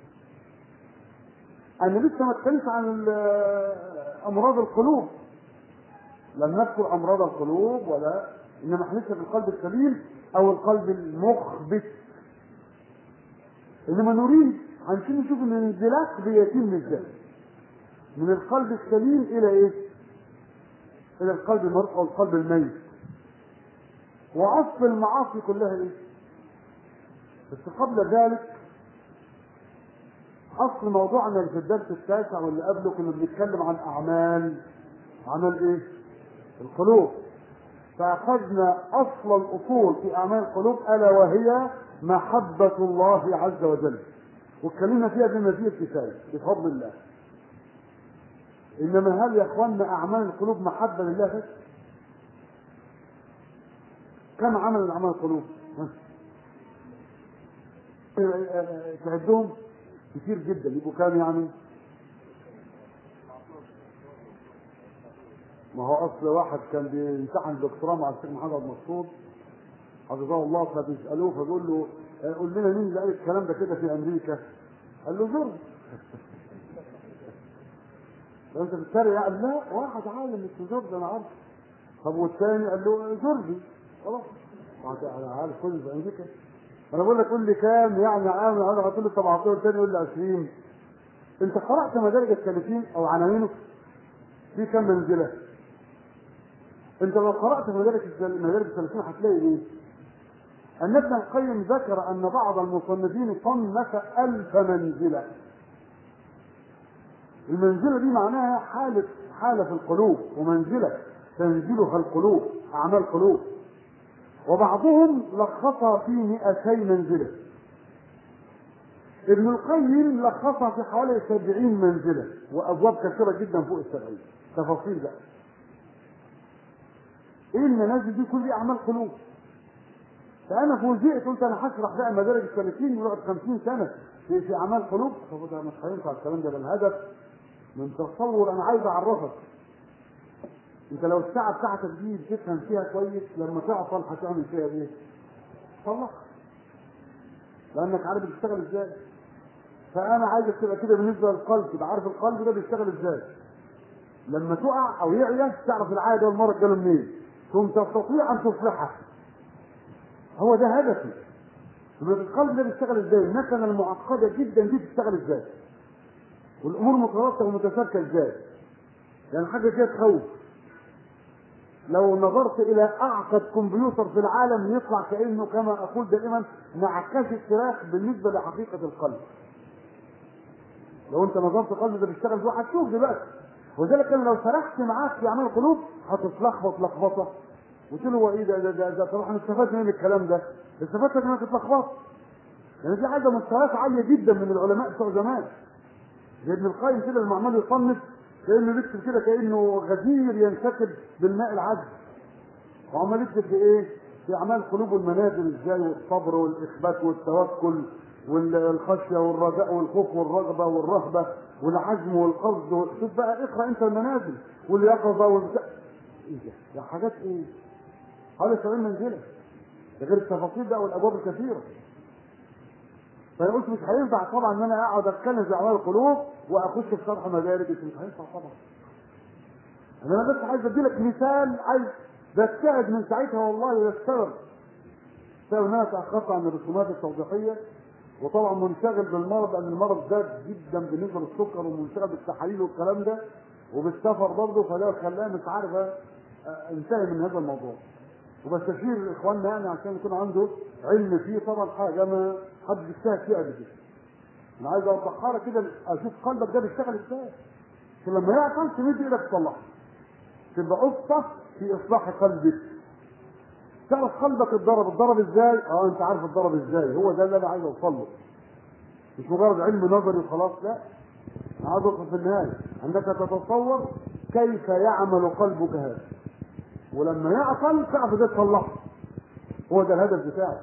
[SPEAKER 1] أنا لسه ما اتكلمش عن أمراض القلوب لم نذكر أمراض القلوب ولا إنما احنا لسه في القلب السليم أو القلب المخبت انما نريد عشان نشوف ان الانزلاق بيتم ازاي من القلب السليم الى ايه الى القلب المرء او القلب الميت واصل المعاصي كلها ايه بس قبل ذلك اصل موضوعنا في الدرس التاسع واللي قبله كنا بنتكلم عن اعمال عمل ايه القلوب فاخذنا اصل الاصول في اعمال القلوب الا وهي محبه الله عز وجل واتكلمنا فيها بما فيه الكفايه بفضل الله انما هل يا اخواننا اعمال القلوب محبه لله بس كم عمل من اعمال القلوب ها؟ تعدهم كتير جدا يبقوا كام يعني ما هو اصل واحد كان بيمتحن دكتوراه مع الشيخ محمد مسعود حفظه الله فبيسالوه فبيقول له آه، قول لنا مين اللي قال الكلام ده كده في امريكا قال له زر انت بتتريق قال لا واحد عالم اسمه جورج انا عارف طب والثاني قال له جورجي خلاص انا عارف كل في امريكا انا بقول لك قول لي كام يعني عام انا قلت له 17 ثاني يقول لي 20 انت قرات مدارج السالكين او عناوينه في كم منزله انت لو قرات مدارج السل- مدارج السالكين هتلاقي ايه ان ابن القيم ذكر ان بعض المصنفين صنف الف منزله المنزله دي معناها حاله حاله في القلوب ومنزله تنزلها القلوب اعمال قلوب وبعضهم لخصها في 200 منزلة ابن القيم لخصها في حوالي 70 منزلة وأبواب كثيرة جدا فوق السبعين تفاصيل بقى ايه المنازل دي كل دي أعمال قلوب فأنا فوجئت قلت أنا هشرح بقى مدارج السالكين يقعد 50 سنة في في أعمال قلوب طب ده مش هينفع الكلام ده بالهدف من تصور أنا عايز أعرفك انت لو الساعة بتاعتك دي بتفهم فيها كويس لما تعطل هتعمل فيها ايه؟ صلح لانك عارف بتشتغل ازاي فانا عايزك تبقى كده بالنسبه للقلب تبقى عارف القلب ده بيشتغل ازاي لما تقع او يعيا تعرف العاده ده والمرض جاله منين ثم تستطيع ان تصلحه هو ده هدفي يبقى القلب ده بيشتغل ازاي المكنه المعقده جدا دي بتشتغل ازاي والامور مترابطه ومتشابكه ازاي يعني حاجه كده تخوف لو نظرت الى اعقد كمبيوتر في العالم يطلع كانه كما اقول دائما معكاش فراخ بالنسبه لحقيقه القلب لو انت نظرت القلب ده بيشتغل ازاي هتشوف دلوقتي وذلك انا لو سرحت معاك في اعمال القلوب هتتلخبط لخبطه قلت له هو ايه ده ده ده, ده طب احنا استفدنا من الكلام ده استفدت انك اتلخبطت يعني دي حاجه مستويات عاليه جدا من العلماء بتوع زمان زي ابن القيم كده لما عمال يصنف كانه بيكتب كده كانه غزير ينسكب بالماء العذب وعمال يكتب في ايه؟ في اعمال القلوب والمنازل ازاي والصبر والاخبات والتوكل والخشيه والرجاء والخوف والرغبه والرهبه والعزم والقصد شوف بقى اقرا انت المنازل واليقظه والبتاع ايه ده؟ ده حاجات ايه؟ حوالي 70 منزله ده غير التفاصيل بقى والابواب الكثيره فانا قلت مش هينفع طبعا ان انا اقعد اتكلم في اعمال القلوب واخش في شرح مدارج مش هينفع طبعا انا بس عايز ادي لك مثال عايز بجتهد من ساعتها والله بشتغل بسبب ان انا تاخرت عن الرسومات التوضيحيه وطبعا منشغل بالمرض لان المرض زاد جدا بالنسبه للسكر ومنشغل بالتحاليل والكلام ده وبالسفر برضه فده خلاني مش عارف انتهي من هذا الموضوع وبستشير اخواننا يعني عشان يكون عنده علم فيه طبعا حاجه ما حد بيجتهد فيها قبل كده. انا عايز اوضحها لك كده اشوف قلبك ده بيشتغل ازاي. عشان لما يعطل تمد ايدك تصلحه. تبقى قصه في اصلاح قلبك. تعرف قلبك اتضرب اتضرب ازاي؟ اه انت عارف اتضرب ازاي هو ده اللي انا عايز اوصل له. مش مجرد علم نظري وخلاص لا. انا عايز اوصل في النهايه انك تتصور كيف يعمل قلبك هذا. ولما يعطل تعرف ازاي تصلحه. هو ده الهدف بتاعك.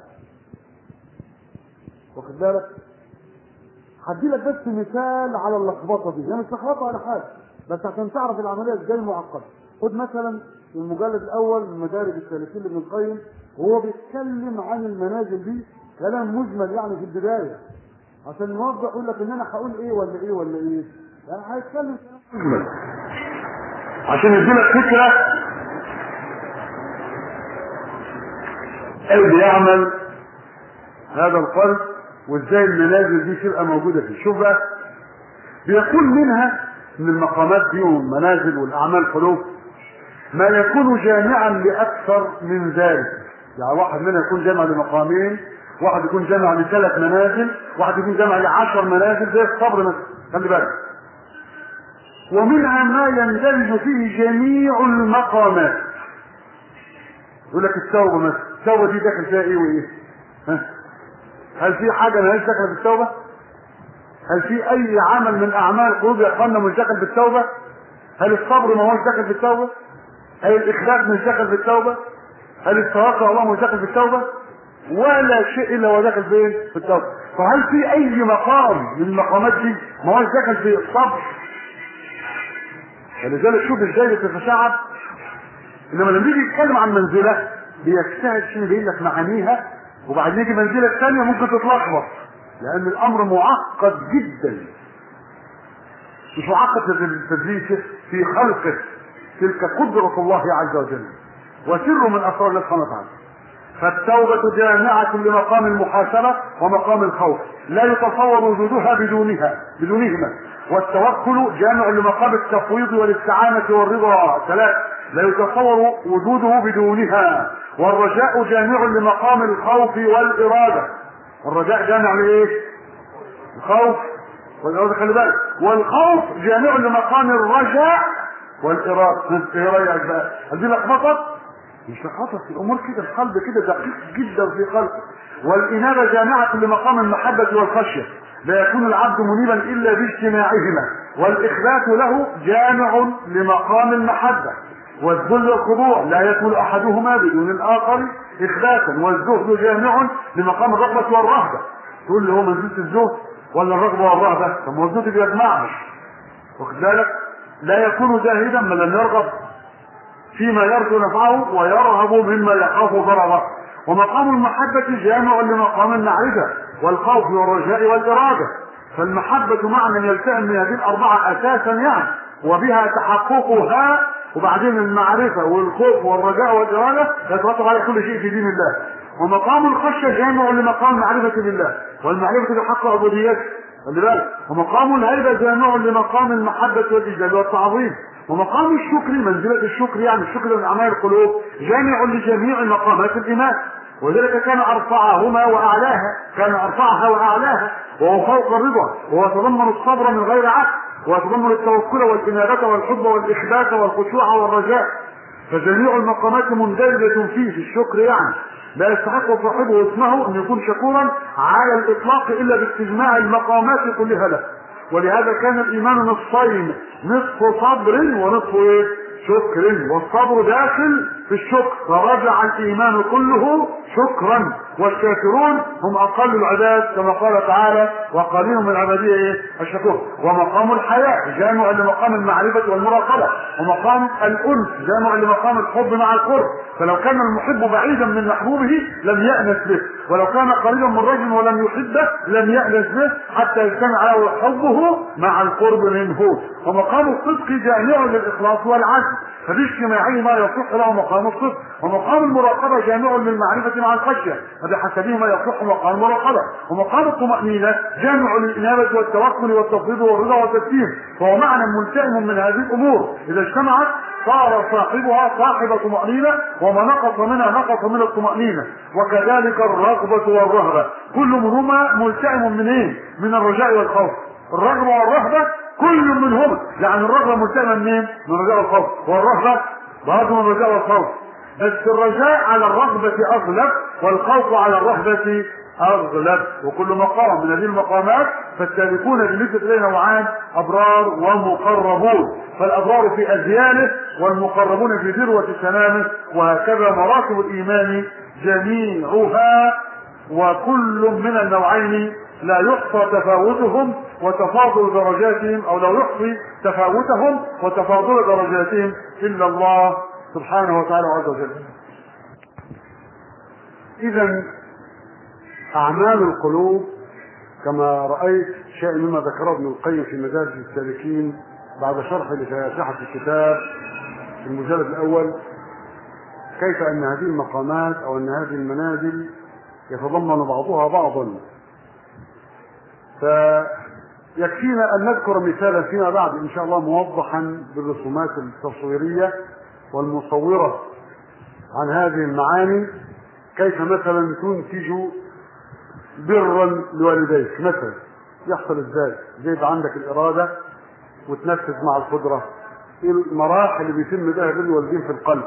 [SPEAKER 1] واخد بالك هدي لك بس مثال على اللخبطه دي هي مش لخبطه ولا حاجه بس عشان تعرف العمليه ازاي معقده خد مثلا المجلد الاول من مدارج السالكين لابن القيم وهو بيتكلم عن المنازل دي كلام مجمل يعني في البدايه عشان يوضح يقول لك ان انا هقول ايه ولا ايه ولا ايه يعني هيتكلم كلام مجمل عشان يديلك فكره ايه بيعمل هذا القلب وازاي المنازل دي تبقى موجوده فيه شوف بقى بيقول منها من المقامات دي والمنازل والاعمال قلوب ما يكون جامعا لاكثر من ذلك يعني واحد منها يكون جامع لمقامين واحد يكون جامع لثلاث منازل واحد يكون جامع لعشر منازل زي الصبر مثلا خلي بالك ومنها ما يندرج فيه جميع المقامات يقول لك التوبه مثلا التوبه دي داخل فيها ايه وايه ها؟ هل في حاجه مالهاش داخله في التوبه هل في اي عمل من اعمال القلوب يا اخوانا مش داخل في التوبه هل الصبر ما هوش داخل في التوبه هل الاخلاص مش داخل في التوبه هل التوكل على الله مش داخل في التوبه ولا شيء الا هو داخل فين في التوبه فهل في اي مقام من المقامات دي ما هوش داخل في الصبر فلذلك شوف ازاي بتتشعب انما لما يجي يتكلم عن منزله بيجتهد شيء يبين لك معانيها وبعدين يجي منزله ثانيه ممكن تتلخبط لان الامر معقد جدا مش معقد في تدريسه في خلقه تلك قدرة الله عز وجل وسر من اسرار الله سبحانه وتعالى فالتوبة جامعة لمقام المحاسبة ومقام الخوف لا يتصور وجودها بدونها بدونهما والتوكل جامع لمقام التفويض والاستعانة والرضا ثلاث لا يتصور وجوده بدونها والرجاء جامع لمقام الخوف والإرادة الرجاء جامع لإيه؟ الخوف والإرادة خلي بالك والخوف جامع لمقام الرجاء والإرادة إيه رأيك بقى؟ هل دي لخبطة؟ مش لخبطة الأمور كده القلب كده دقيق جدا في خلقه والإنابة جامعة لمقام المحبة والخشية لا يكون العبد منيبا إلا باجتماعهما والإخلاص له جامع لمقام المحبة والذل والخضوع لا يكون أحدهما بدون الآخر إخلاصا والزهد جامع لمقام الرغبة والرهبة تقول لي هو منزلة الزهد ولا الرغبة والرهبة طب ما الزهد بيجمعهم واخد بالك لا يكون زاهدا من لم يرغب فيما يرجو نفعه ويرهب مما يخاف ضرره ومقام المحبة جامع لمقام المعرفة والخوف والرجاء والإرادة فالمحبة معنى يلتئم من هذه الأربعة أساسا يعني وبها تحققها وبعدين المعرفة والخوف والرجاء والإرادة يترتب على كل شيء في دين الله ومقام الخشية جامع لمقام معرفة بالله والمعرفة بحق عبوديته خلي بالك ومقام الهيبة جامع لمقام المحبة والإجلال والتعظيم ومقام الشكر منزلة الشكر يعني الشكر من أعمال القلوب جامع لجميع مقامات الإيمان وذلك كان أرفعهما وأعلاها كان أرفعها وأعلاها وهو فوق الرضا وهو يتضمن الصبر من غير عقل ويتضمن التوكل والإنابة والحب والإخبات والخشوع والرجاء فجميع المقامات مندرجة فيه في الشكر يعني لا يستحق صاحبه اسمه ان يكون شكورا على الاطلاق الا باستجماع المقامات كلها له ولهذا كان الايمان نصفين نصف صبر ونصف ايه شكر والصبر داخل في الشكر فرجع الايمان كله شكرا والشاكرون هم اقل العباد كما قال تعالى وقليل من عباديه ايه الشكور ومقام الحياة جامع لمقام المعرفة والمراقبة ومقام الانس جامع لمقام الحب مع القرب فلو كان المحب بعيدا من محبوبه لم يأنس به ولو كان قريبا من رجل ولم يحبه لم يأنس به حتى يجتمع له حبه مع القرب منه ومقام الصدق جامع للاخلاص والعدل ففي اجتماعه ما يصح له مقام الصدق ومقام المراقبة جامع للمعرفة مع الخشية فبحسبهما يصح مقام المراقبة ومقام الطمأنينة جامع للإنابة والتوكل والتفويض والرضا والتسليم فهو معنى ملتئم من هذه الأمور إذا اجتمعت صار صاحبها صاحب طمأنينة وما نقص منها نقص من الطمأنينة وكذلك الرغبة والرهبة كل منهما ملتئم من ايه؟ من الرجاء والخوف الرغبة والرهبة كل منهما يعني الرغبة ملتئمة منين؟ من الرجاء والخوف والرهبة برضه من الرجاء والخوف بس الرجاء على الرغبة أغلب والخوف على الرهبة أغلب وكل مقام من هذه المقامات فالسابقون بالنسبة إليه نوعان أبرار ومقربون فالأبرار في أزيانه والمقربون في ذروة سنامه وهكذا مراتب الإيمان جميعها وكل من النوعين لا يحصى تفاوتهم وتفاضل درجاتهم او لا يحصي تفاوتهم وتفاضل درجاتهم الا الله سبحانه وتعالى عز وجل اذا اعمال القلوب كما رايت شيء مما ذكره ابن القيم في مدارج السالكين بعد شرح لفاتحه الكتاب في المجلد الاول كيف ان هذه المقامات او ان هذه المنازل يتضمن بعضها بعضا يكفينا أن نذكر مثالا فيما بعد إن شاء الله موضحا بالرسومات التصويرية والمصورة عن هذه المعاني كيف مثلا تنتج برا لوالديك مثلا يحصل ازاي زي يبقى عندك الإرادة وتنفذ مع القدرة ايه المراحل اللي بيتم بها بين الوالدين في القلب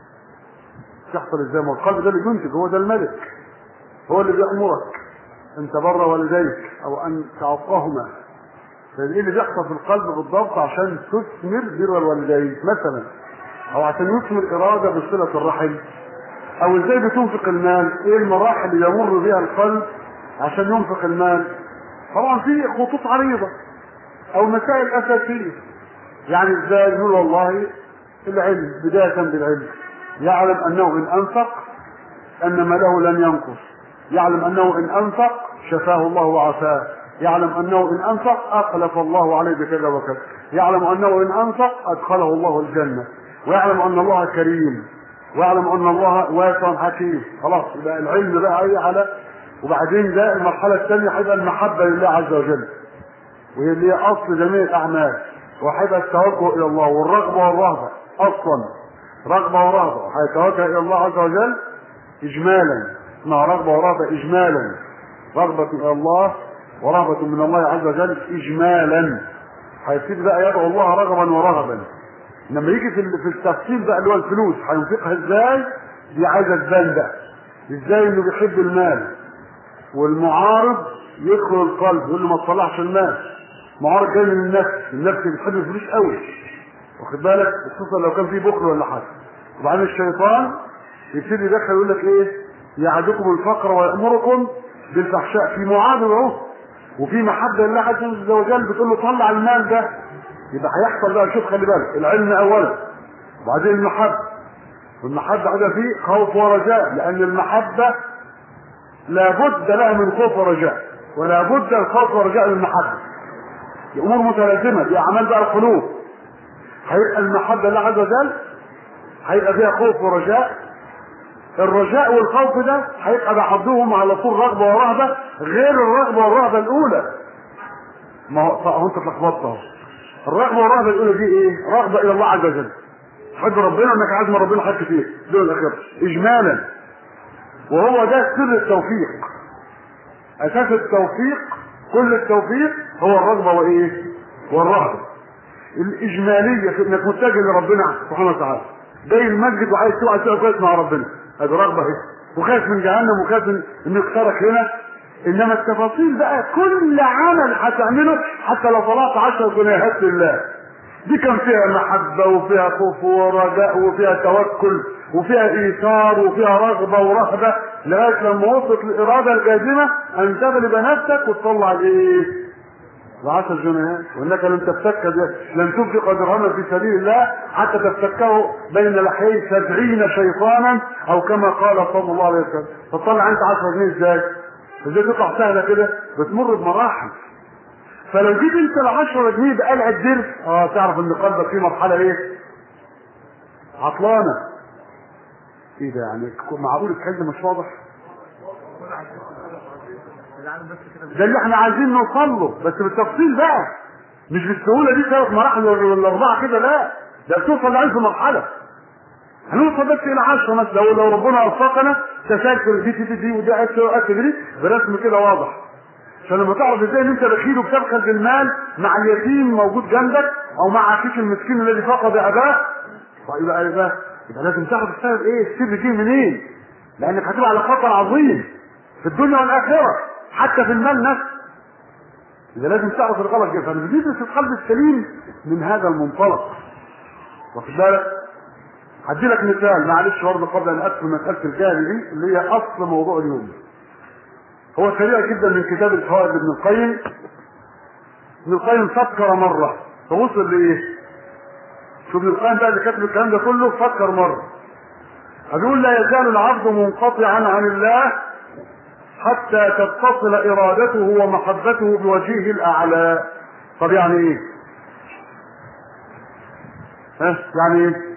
[SPEAKER 1] تحصل ازاي ما القلب ده اللي بينتج هو ده الملك هو اللي بيأمرك ان تبر والديك او ان تعطاهما فايه اللي بيحصل في القلب بالضبط عشان تثمر بر الوالدين مثلا او عشان يثمر اراده بصله الرحم او ازاي بتنفق المال ايه المراحل اللي يمر بها القلب عشان ينفق المال طبعا في خطوط عريضه او مسائل اساسيه يعني ازاي نقول والله العلم بدايه بالعلم يعلم انه ان انفق ان ماله لن ينقص يعلم انه ان انفق شفاه الله وعافاه يعلم انه ان انفق اخلف الله عليه بكذا وكذا يعلم انه ان انفق ادخله الله الجنه ويعلم ان الله كريم ويعلم ان الله واسع حكيم خلاص يبقى العلم بقى ايه على وبعدين ده المرحله الثانيه هيبقى المحبه لله عز وجل وهي اللي هي اصل جميع الاعمال وهيبقى التوجه الى الله والرغبه والرهبه اصلا رغبه ورهبه هيتوجه الى الله عز وجل اجمالا اسمها رغبه ورهبه اجمالا رغبه الى الله ورهبه من الله عز وجل اجمالا هيبتدي بقى يدعو الله رغبا ورهبا لما يجي في في التفصيل بقى اللي هو الفلوس هينفقها ازاي دي عايزه تبان بقى ازاي انه بيحب المال والمعارض يدخل القلب يقول له ما تطلعش المال معارض جاي من النفس النفس بتحب الفلوس قوي واخد بالك خصوصا لو كان في بخل ولا حاجه وبعدين الشيطان يبتدي يدخل يقول لك ايه يعدكم الفقر ويامركم بالفحشاء في معارض اهو وفي محبه لله عز وجل بتقول له طلع المال ده يبقى هيحصل بقى شوف خلي بالك العلم اولا وبعدين المحبه والمحبه هذا فيه خوف ورجاء لان المحبه لابد لها من خوف ورجاء ولا بد الخوف والرجاء من المحبه دي امور متلازمه دي اعمال بقى القلوب هيبقى المحبه لله عز وجل هيبقى فيها خوف ورجاء الرجاء والخوف ده هيبقى بعضهم على طول رغبه ورهبه غير الرغبه والرهبه الاولى ما هو انت اتلخبطت اهو الرغبه والرهبه الاولى دي ايه؟ رغبه الى الله عز وجل حب ربنا انك عايز من ربنا حاجات كتير دول الاخره اجمالا وهو ده سر التوفيق اساس التوفيق كل التوفيق هو الرغبه وايه؟ والرهبه الاجماليه في انك متجه لربنا سبحانه وتعالى جاي المسجد وعايز تقعد تقعد كويس مع ربنا ادي رغبه اهي وخايف من جهنم وخايف من انه يكسرك هنا انما التفاصيل بقى كل عمل هتعمله حتى لو طلعت 10 جنيهات لله دي كان فيها محبة وفيها خوف ورجاء وفيها توكل وفيها إيثار وفيها رغبة ورهبة لغاية لما وصلت الإرادة الجازمة أن تغلب نفسك وتطلع الإيه؟ العشر جنيهات وإنك لن تفتك لن تنفق درهما في سبيل الله حتى تفتكه بين لحيي سبعين شيطانا أو كما قال صلى الله عليه وسلم تطلع أنت 10 جنيه إزاي؟ ازاي تطلع سهلة كده؟ بتمر بمراحل فلو جيت انت ال 10 جنيه بقلع الدرس اه تعرف ان قلبك في مرحله ايه؟ عطلانه. ايه ده يعني معقول الكلام مش واضح؟ ده اللي احنا عايزين نوصل له بس بالتفصيل بقى مش بالسهوله دي ثلاث مراحل ولا اربعه كده لا ده بتوصل لألف مرحله هنوصل بس الى 10 مثلا لو لو ربنا وفقنا تسلسل دي دي دي ودي اكل برسم كده واضح عشان لما تعرف ازاي ان انت بخيل وبتبخل بالمال مع اليتيم موجود جنبك او مع اخيك المسكين الذي فقد اباه طيب يبقى يبقى يبقى لازم تعرف السبب ايه السر جه منين لانك هتبقى على خطر عظيم في الدنيا والاخره حتى في المال نفسه يبقى لازم تعرف الغلط كيف فبندرس القلب السليم من هذا المنطلق واخد بالك هدي لك مثال معلش برضه قبل ان ادخل مساله الجهل دي اللي هي اصل موضوع اليوم هو سريع جدا من كتاب الفوائد لابن القيم ابن القيم فكر مرة فوصل لإيه؟ شوف ابن القيم بقى اللي كاتب الكلام ده كله فكر مرة هنقول لا يزال العبد منقطعا عن الله حتى تتصل إرادته ومحبته بوجهه الأعلى طب يعني إيه؟ ها يعني إيه؟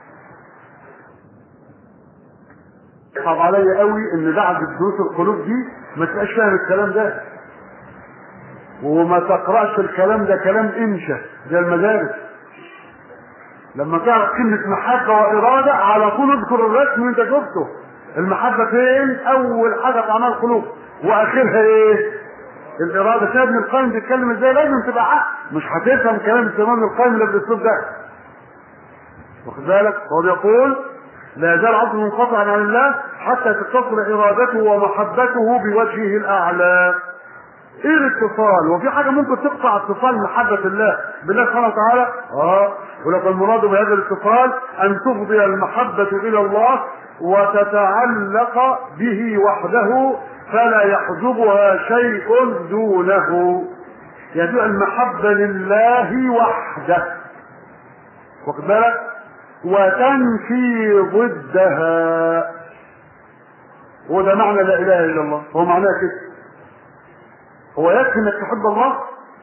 [SPEAKER 1] صعب عليا قوي ان بعد دروس القلوب دي ما تبقاش فاهم الكلام ده وما تقرأش الكلام ده كلام انشا زي المدارس لما تعرف كلمة محبة وإرادة على طول اذكر الرسم اللي انت شفته المحبة فين؟ أول حاجة في أعمال القلوب وآخرها إيه؟ الإرادة شايف ابن القيم بيتكلم إزاي لازم تبقى عقل مش هتفهم كلام الإمام ابن القيم إلا بالأسلوب ده واخد بالك؟ هو بيقول لا يزال عبد منقطعا عن الله حتى تتصل إرادته ومحبته بوجهه الأعلى ايه الاتصال وفي حاجه ممكن تقطع اتصال محبه الله بالله سبحانه وتعالى اه ولكن المراد بهذا الاتصال ان تفضي المحبه الى الله وتتعلق به وحده فلا يحجبها شيء دونه يدعو المحبه لله وحده واخد بالك وتنفي ضدها وده معنى لا اله الا الله هو معناه كده هو يكفي انك تحب الله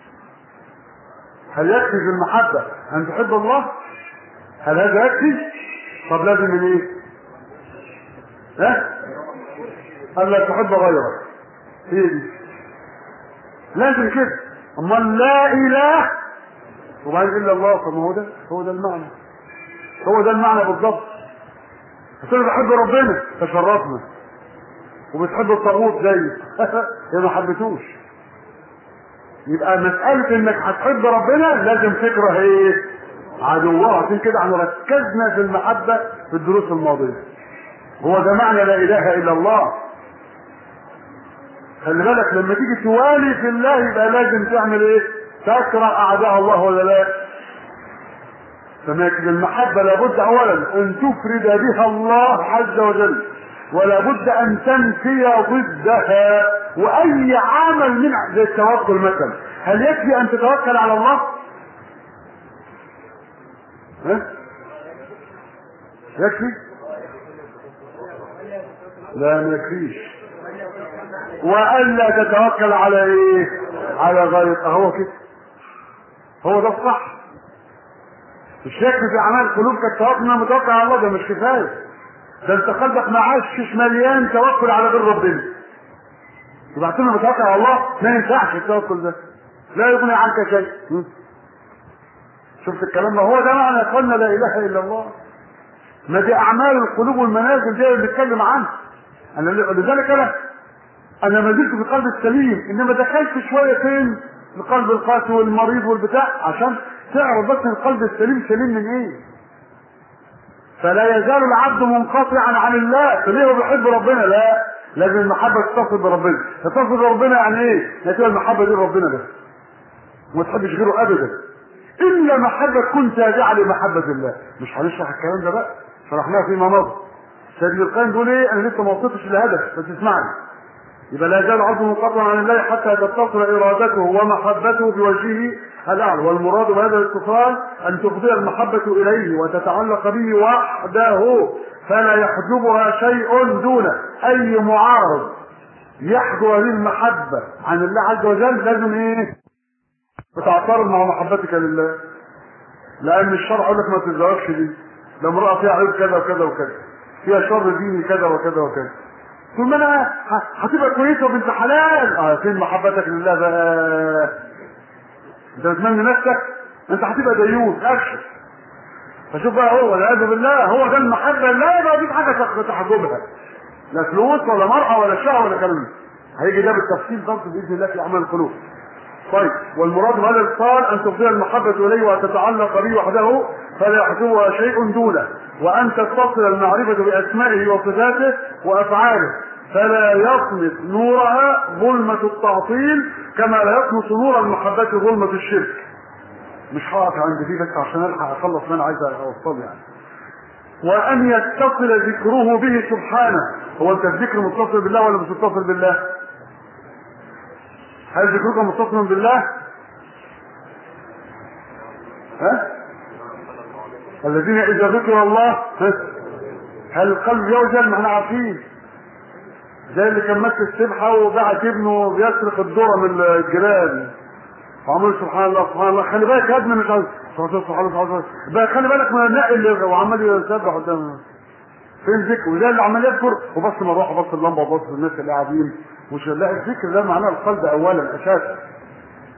[SPEAKER 1] هل يكفي في المحبة ان تحب الله هل هذا يكفي طب لازم من ايه ها الا تحب غيرك هي دي لازم كده اما لا اله وبعدين الا الله طب ما هو ده هو ده المعنى هو ده المعنى بالضبط هتقول بحب ربنا تشرفنا وبتحب الطاغوت زي هي ما حبتوش يبقى مسألة انك هتحب ربنا لازم تكره ايه عدوه عشان كده احنا ركزنا في المحبة في الدروس الماضية هو ده معنى لا اله الا الله خلي بالك لما تيجي توالي في الله يبقى لازم تعمل ايه تكره اعداء الله ولا لا فماكن المحبة لابد اولا ان تفرد بها الله عز وجل ولا بد ان تنفي ضدها واي عمل من زي التوكل مثلا هل يكفي ان تتوكل على الله ها يكفي لا ما يكفيش والا تتوكل على ايه على غير اهو كده هو ده الصح مش يكفي في اعمال قلوبك التوكل متوكل على الله ده مش كفايه ده انت قلبك ما عاشش مليان توكل على غير ربنا يبقى اعتبر متوكل على الله ما ينفعش التوكل ده لا يغني عنك شيء شفت الكلام ده هو ده معنى قلنا لا اله الا الله ما دي اعمال القلوب والمنازل دي اللي بنتكلم عنها انا لذلك انا انا ما زلت في القلب السليم انما دخلت شويه فين القلب القاسي والمريض والبتاع عشان تعرف بس القلب السليم سليم من ايه فلا يزال العبد منقطعا عن الله فليه هو بيحب ربنا لا لازم المحبه تتصل بربنا تتصل بربنا يعني ايه نتيجه المحبه دي ربنا بس وما تحبش غيره ابدا الا محبه تكون تابعه لمحبه الله مش هنشرح الكلام ده بقى شرحناه فيما مضى سيدنا القيم بيقول ايه انا لسه ما وصلتش للهدف بس اسمعني يبقى لا يزال العبد منقطعا عن الله حتى تتصل ارادته ومحبته بوجهه الاعلى والمراد بهذا الاتصال ان تفضي المحبه اليه وتتعلق به وحده فلا يحجبها شيء دونه اي معارض يحجب هذه المحبه عن الله عز وجل لازم ايه بتعترض مع محبتك لله لان الشرع يقول لك ما تتزوجش دي ده امراه فيها عيب كذا وكذا وكذا فيها شر ديني كذا وكذا وكذا ثم انا هتبقى كويسه وبنت حلال اه فين محبتك لله بقى انت بتمني نفسك انت هتبقى ديوث اكشف فشوف بقى هو والعياذ بالله هو ده المحبه لا يبقى دي حاجه تحجبها لا فلوس ولا مرأة ولا شهوة ولا كلام هيجي ده بالتفصيل برضه باذن الله في اعمال القلوب طيب والمراد بهذا الاتصال ان تفضي المحبة اليه وتتعلق به وحده فلا يحجبها شيء دونه وان تتصل المعرفة باسمائه وصفاته وافعاله فلا يطمس نورها ظلمة التعطيل كما لا يطمس نور المحبة ظلمة الشرك مش هقف عند دي بس عشان الحق اخلص ما انا عايز اوصله يعني وان يتصل ذكره به سبحانه هو انت الذكر متصل بالله ولا مش متصل بالله هل ذكرك متصل بالله ها الذين اذا ذكر الله ها؟ هل القلب يوجل ما احنا عارفين زي اللي كان ماسك السبحه وبعت ابنه بيسرق الذره من الجيران وعمل سبحان الله سبحان الله خلي بالك يا ابني مش عايز سبحان الله سبحان الله بقى خلي بالك من النقل اللي وعمال يسبح قدام فين ذكر وده اللي عمال يذكر وبص مروحه وبص اللمبه وبص الناس اللي قاعدين مش لا الذكر ده معناه القلب اولا اساسا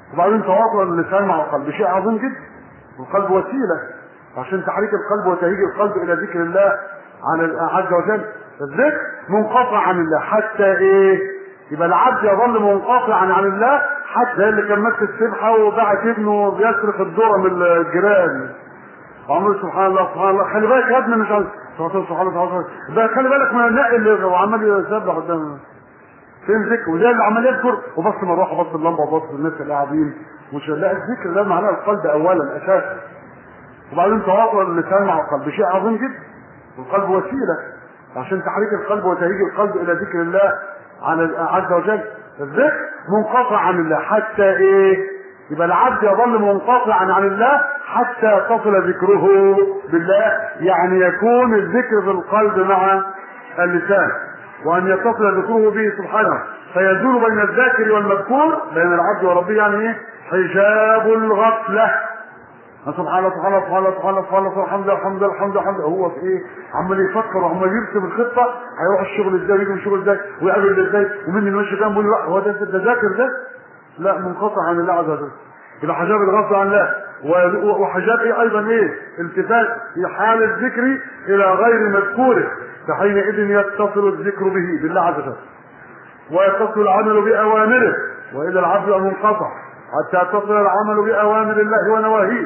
[SPEAKER 1] وبعدين تواطؤ اللسان مع القلب شيء عظيم جدا والقلب وسيله عشان تحريك القلب وتهيج القلب الى ذكر الله عن عز وجل الذكر منقطع عن الله حتى ايه يبقى العبد يظل منقطعا عن الله حتى اللي كان ماسك السبحه وبعت ابنه بيسرق الذره من الجيران وعمل سبحان الله سبحان الله خلي بالك يا ابني مش عارف سبحان الله سبحان الله ده خلي بالك من النقل اللي وعمال يسبح قدام فين ذكر وده اللي عمال يذكر وبص مروحه وبص اللمبه وبص الناس اللي قاعدين مش لا الذكر ده معناه القلب اولا اساسا وبعدين تواطؤ اللسان مع القلب شيء عظيم جدا والقلب وسيله عشان تحريك القلب وتهيج القلب الى ذكر الله عن عز وجل الذكر منقطع عن الله حتى ايه يبقى العبد يظل منقطعا عن الله حتى تصل ذكره بالله يعني يكون الذكر في القلب مع اللسان وان يتصل ذكره به سبحانه فيزول بين الذاكر والمذكور بين العبد وربه يعني ايه حجاب الغفله سبحان الله سبحان الله سبحان الله سبحان الله سبحان الله الحمد لله الحمد لله الحمد لله الحمد لله هو في ايه عمال يفكر وعمال يرسم الخطه هيروح الشغل ازاي ويجي من الشغل ازاي ويقابل ازاي ومين اللي ماشي جنبه لا هو ده ده ذاكر ده لا منقطع عن الله عز وجل يبقى حجاب الغفله عن الله وحجاب ايه ايضا ايه التفات في حال الذكر الى غير مذكوره فحينئذ يتصل الذكر به بالله عز وجل ويتصل العمل باوامره واذا العبد منقطع حتى يتصل العمل باوامر الله ونواهيه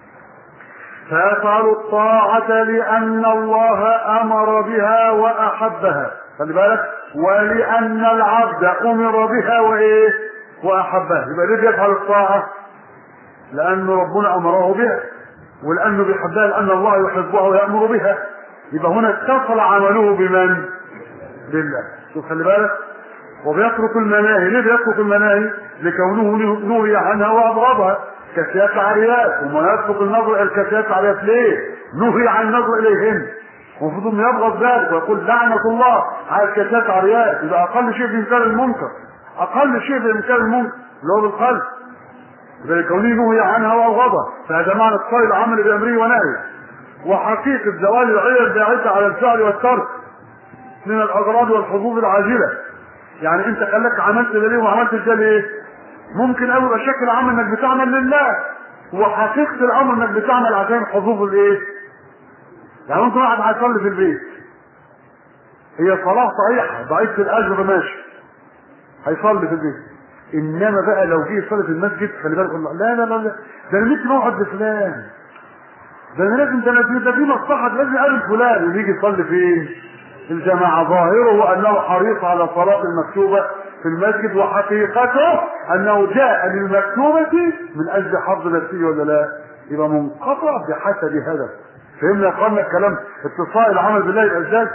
[SPEAKER 1] فيفعل الطاعة لأن الله أمر بها وأحبها خلي بالك ولأن العبد أمر بها وإيه وأحبها يبقى ليه بيفعل الطاعة لأن ربنا أمره بها ولأنه بيحبها لأن الله يحبها ويأمر بها يبقى هنا اتصل عمله بمن بالله شوف خلي بالك وبيترك المناهي ليه بيترك المناهي لكونه نهي عنها وأبغضها كاسيات عريات وما يترك النظر الى الكاسيات عريات ليه؟ نهي عن النظر اليهن المفروض انه يبغض ذلك ويقول لعنة الله على الكاسيات عريات يبقى اقل شيء في انكار المنكر اقل شيء في انكار المنكر اللي هو بالقلب يبقى كونه نهي عنها وابغضها فهذا معنى اتصال العمل بامره ونهيه وحقيقة زوال العية الباعثة على الفعل والترك من الاغراض والحظوظ العاجلة يعني انت خلاك عملت ده ليه وعملت ده ليه؟ ممكن قوي يبقى شكل العمل انك بتعمل لله وحقيقة الامر انك بتعمل عشان حظوظ الايه؟ يعني ممكن واحد هيصلي في البيت هي صلاة صحيحة ضعيفة الاجر ماشي هيصلي في البيت انما بقى لو جه يصلي في المسجد خلي بالك لا لا لا لا ده انا ممكن اقعد لفلان ده انا لازم ده انا ده في مصلحة لازم اقابل فلان ويجي يصلي فين؟ الجماعة ظاهره انه حريص على صلاة المكتوبة في المسجد وحقيقته انه جاء للمكتوبة من اجل حظ نفسه ولا لا يبقى منقطع بحسب هدف فهمنا يا اخوانا الكلام اتصال العمل بالله يبقى ازاي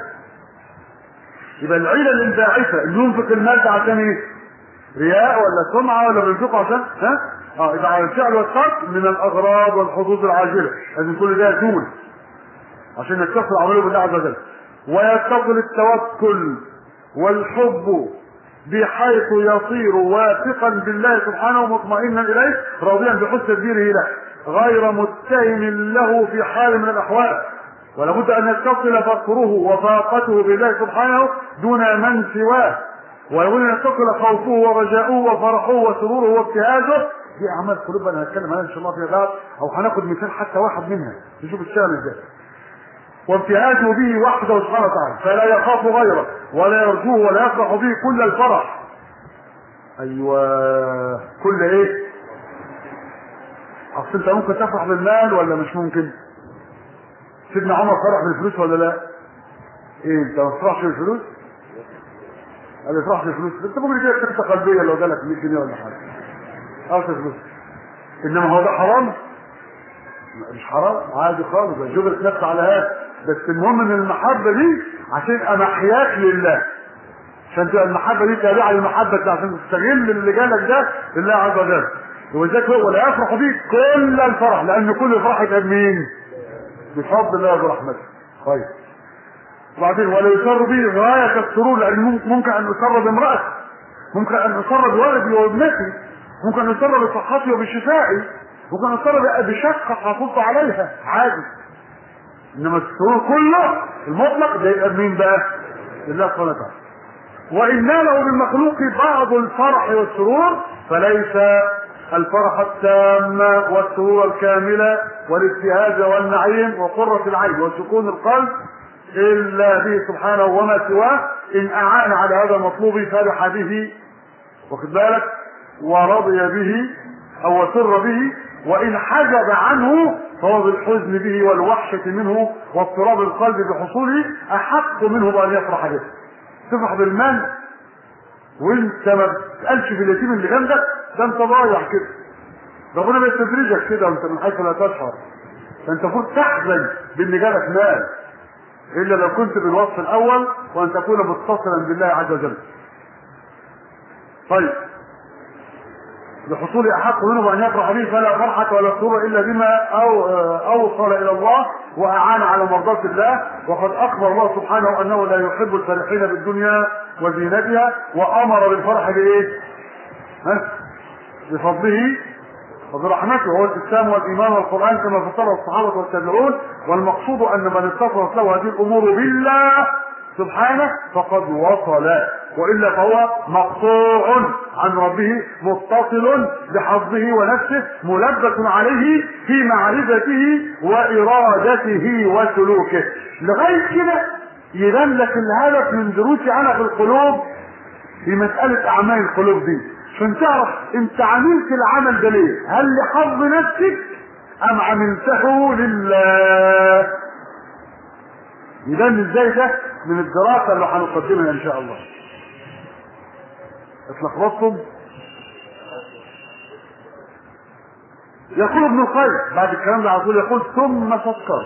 [SPEAKER 1] يبقى العيلة الباعثة انه ينفق المال ده عشان ايه رياء ولا سمعة ولا بينفقه عشان ها اه يبقى على الفعل والترك من الاغراض والحظوظ العاجلة لازم كل ده يزول عشان يتصل عمله بالله عز وجل ويتصل التوكل والحب بحيث يصير واثقا بالله سبحانه مطمئنا اليه راضيا بحسن تدبيره له غير متهم له في حال من الاحوال ولابد ان يتصل فقره وفاقته بالله سبحانه دون من سواه ولابد ان يتصل خوفه ورجاؤه وفرحه وسروره وابتهاجه دي اعمال قلوب انا هتكلم عنها ان شاء الله في غاب او هناخد مثال حتى واحد منها نشوف الشام ازاي وابتهاجه به وحده سبحانه وتعالى فلا يخاف غيره ولا يرجوه ولا يفرح به كل الفرح ايوه كل ايه اصل انت ممكن تفرح بالمال ولا مش ممكن سيدنا عمر فرح بالفلوس ولا لا ايه انت ما تفرحش بالفلوس ما تفرحش بالفلوس انت ممكن يجيلك سكتة قلبية لو جالك 100 جنيه ولا حاجة اه فلوس انما هو ده حرام مش حرام عادي خالص جبرت نفسي على هذا بس المهم ان المحبه دي عشان ابقى محياك لله عشان تبقى المحبه دي تابعه للمحبه عشان تستغل اللي جالك ده لله عز وجل ولذلك هو لا يفرح بيك كل الفرح لان كل الفرح يبقى بمين؟ بفضل الله ورحمته طيب وبعدين ولا يسر به غايه السرور لان ممكن ان يسر بامراته ممكن ان يسر بولدي وابنتي ممكن ان يسر بصحتي وبشفائي ممكن ان يسر بشقه حافظت عليها عادي انما السرور كله المطلق ده يبقى مين بقى؟ لله سبحانه وتعالى وان ناله بالمخلوق بعض الفرح والسرور فليس الفرح التام والسرور الكامل والابتهاج والنعيم وقرة العين وسكون القلب إلا به سبحانه وما سواه إن أعان على هذا المطلوب فرح به واخد بالك ورضي به أو سر به وإن حجب عنه فهو بالحزن به والوحشة منه واضطراب القلب بحصوله أحق منه بأن يفرح به تفرح بالمال وانت ما بتسألش في اليتيم اللي جنبك ده انت ضايع كده ربنا بيستدرجك كده وانت من حيث لا تشعر فانت المفروض تحزن بان جالك مال الا لو كنت بالوصف الاول وان تكون متصلا بالله عز وجل طيب لحصول احق منه بان يفرح به فلا فرحه ولا سرور الا بما او اوصل الى الله واعان على مرضاه الله وقد اخبر الله سبحانه انه لا يحب الفرحين بالدنيا وزينتها وامر بالفرح بايه؟ ها؟ بفضله وبرحمته هو الاسلام والايمان والقران كما فسره الصحابه والتابعون والمقصود ان من اتصلت له هذه الامور بالله سبحانه فقد وصل والا فهو مقطوع عن ربه متصل بحظه ونفسه ملبس عليه في معرفته وارادته وسلوكه لغايه كده يبان لك الهدف من دروسي انا في القلوب في مساله اعمال القلوب دي عشان تعرف انت عملت العمل ده ليه هل لحظ نفسك ام عملته لله يبان ازاي ده من الدراسه اللي هنقدمها ان شاء الله اتلخبطتم يقول ابن القيم بعد الكلام ده على طول يقول ثم فكرت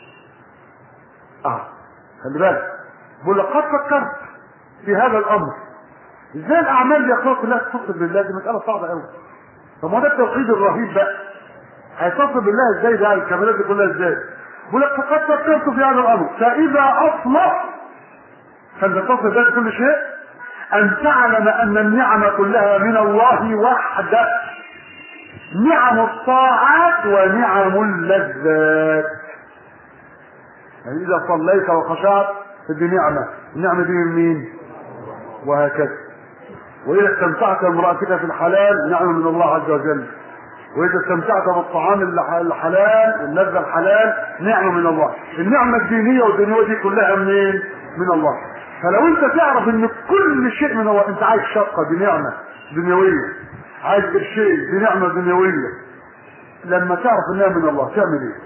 [SPEAKER 1] اه خلي بالك بقول لقد فكرت في هذا الامر ازاي الاعمال دي يا كلها تتصل بالله دي مساله صعبه قوي طب ما ده التوحيد الرهيب بقى هيتصل بالله ازاي ده الكمالات دي كلها ازاي بقول لك فقد فكرت في هذا الامر فاذا اصلح فانت تصل ذات كل شيء ان تعلم ان النعم كلها من الله وحده نعم الطاعات ونعم اللذات يعني اذا صليت وخشعت فدي نعمه النعمه دي من مين وهكذا واذا استمتعت بامراتك في الحلال نعمه من الله عز وجل واذا استمتعت بالطعام الحلال اللذه الحلال نعمه من الله النعمه الدينيه والدنيويه دي كلها منين من الله فلو انت تعرف ان كل شيء من الله انت عايز شقه دي نعمه دنيويه عايز قرشين دي نعمه دنيويه لما تعرف انها من الله تعمل ايه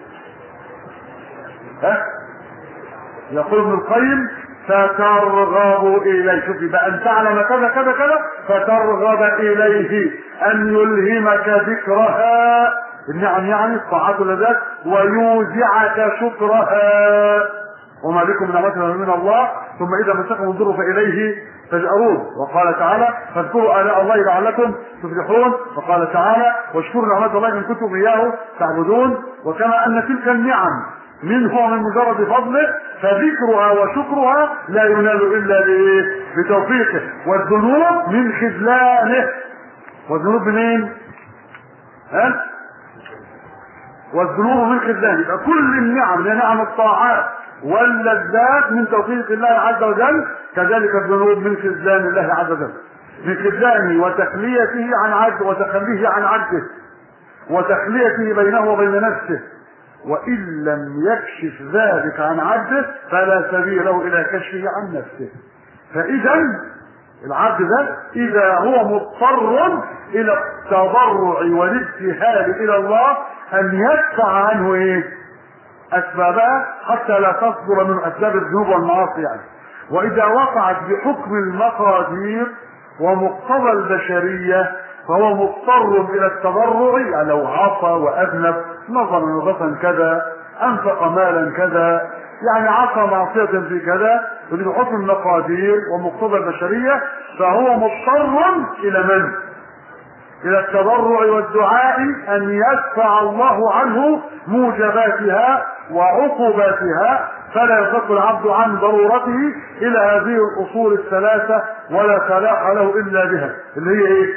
[SPEAKER 1] ها يقول ابن القيم فترغب اليه شوف يبقى ان تعلم كذا كذا كذا فترغب اليه ان يلهمك ذكرها النعم يعني الطاعات واللذات ويوزعك شكرها وما بكم من نعمة من الله ثم إذا مسكم الضر فإليه تجأرون وقال تعالى فاذكروا آلاء الله لعلكم تفلحون وقال تعالى واشكروا نعمة الله إن كنتم إياه تعبدون وكما أن تلك النعم منه ومن مجرد فضله فذكرها وشكرها لا ينال إلا بتوفيقه والذنوب من خذلانه والذنوب منين؟ ها؟ والذنوب من خذلانه يبقى كل النعم هي نعم الطاعات واللذات من توفيق الله عز وجل كذلك الذنوب من خذلان الله عز وجل من خذلانه وتخليته عن عبده وتخليه عن عبده وتخليته بينه وبين نفسه وإن لم يكشف ذلك عن عبده فلا سبيل له إلى كشفه عن نفسه فإذا العبد ده إذا هو مضطر إلى التضرع والابتهال إلى الله أن يدفع عنه إيه؟ اسبابها حتى لا تصدر من اسباب الذنوب والمعاصي يعني واذا وقعت بحكم المقادير ومقتضى البشريه فهو مضطر الى التضرع يعني لو عصى واذنب نظر نظرة كذا انفق مالا كذا يعني عصى معصية في كذا ودي بحكم المقادير ومقتضى البشرية فهو مضطر الى من؟ الى التضرع والدعاء ان يدفع الله عنه موجباتها وعقوباتها فلا يفك العبد عن ضرورته الى هذه الاصول الثلاثه ولا فلاح له الا بها اللي هي ايه؟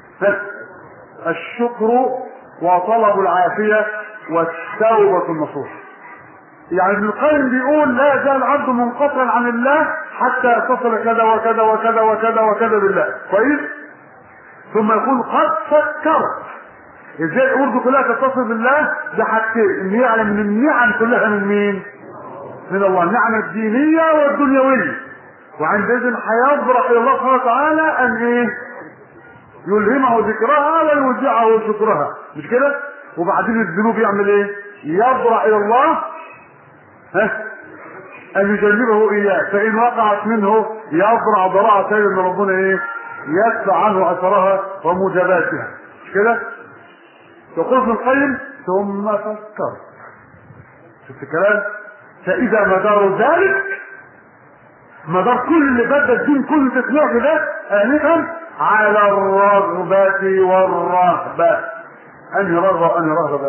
[SPEAKER 1] الشكر وطلب العافيه والتوبه النصوح. يعني ابن القيم بيقول لا يزال العبد منقطعا عن الله حتى يتصل كذا وكذا وكذا وكذا وكذا بالله، كويس؟ ثم يقول قد فكرت ازاي الامور دي كلها تتصل بالله ده حاجتين ان يعلم ان النعم كلها من مين من الله النعم الدينيه والدنيويه وعندئذ هيبرح الى الله سبحانه وتعالى ان ايه يلهمه ذكرها ويودعه شكرها مش كده وبعدين الذنوب يعمل ايه يبرح الى الله ها ان يجنبه اياه فان وقعت منه يبرع براعة تاني ان ربنا ايه يدفع عنه اثرها وموجباتها مش كده يقول ابن القيم ثم فكرت شفت الكلام فاذا مدار ذلك مدار كل اللي بدا الدين كله تسمعه ده انفا على الرغبة والرهبة انهي رغبة وانهي رهبة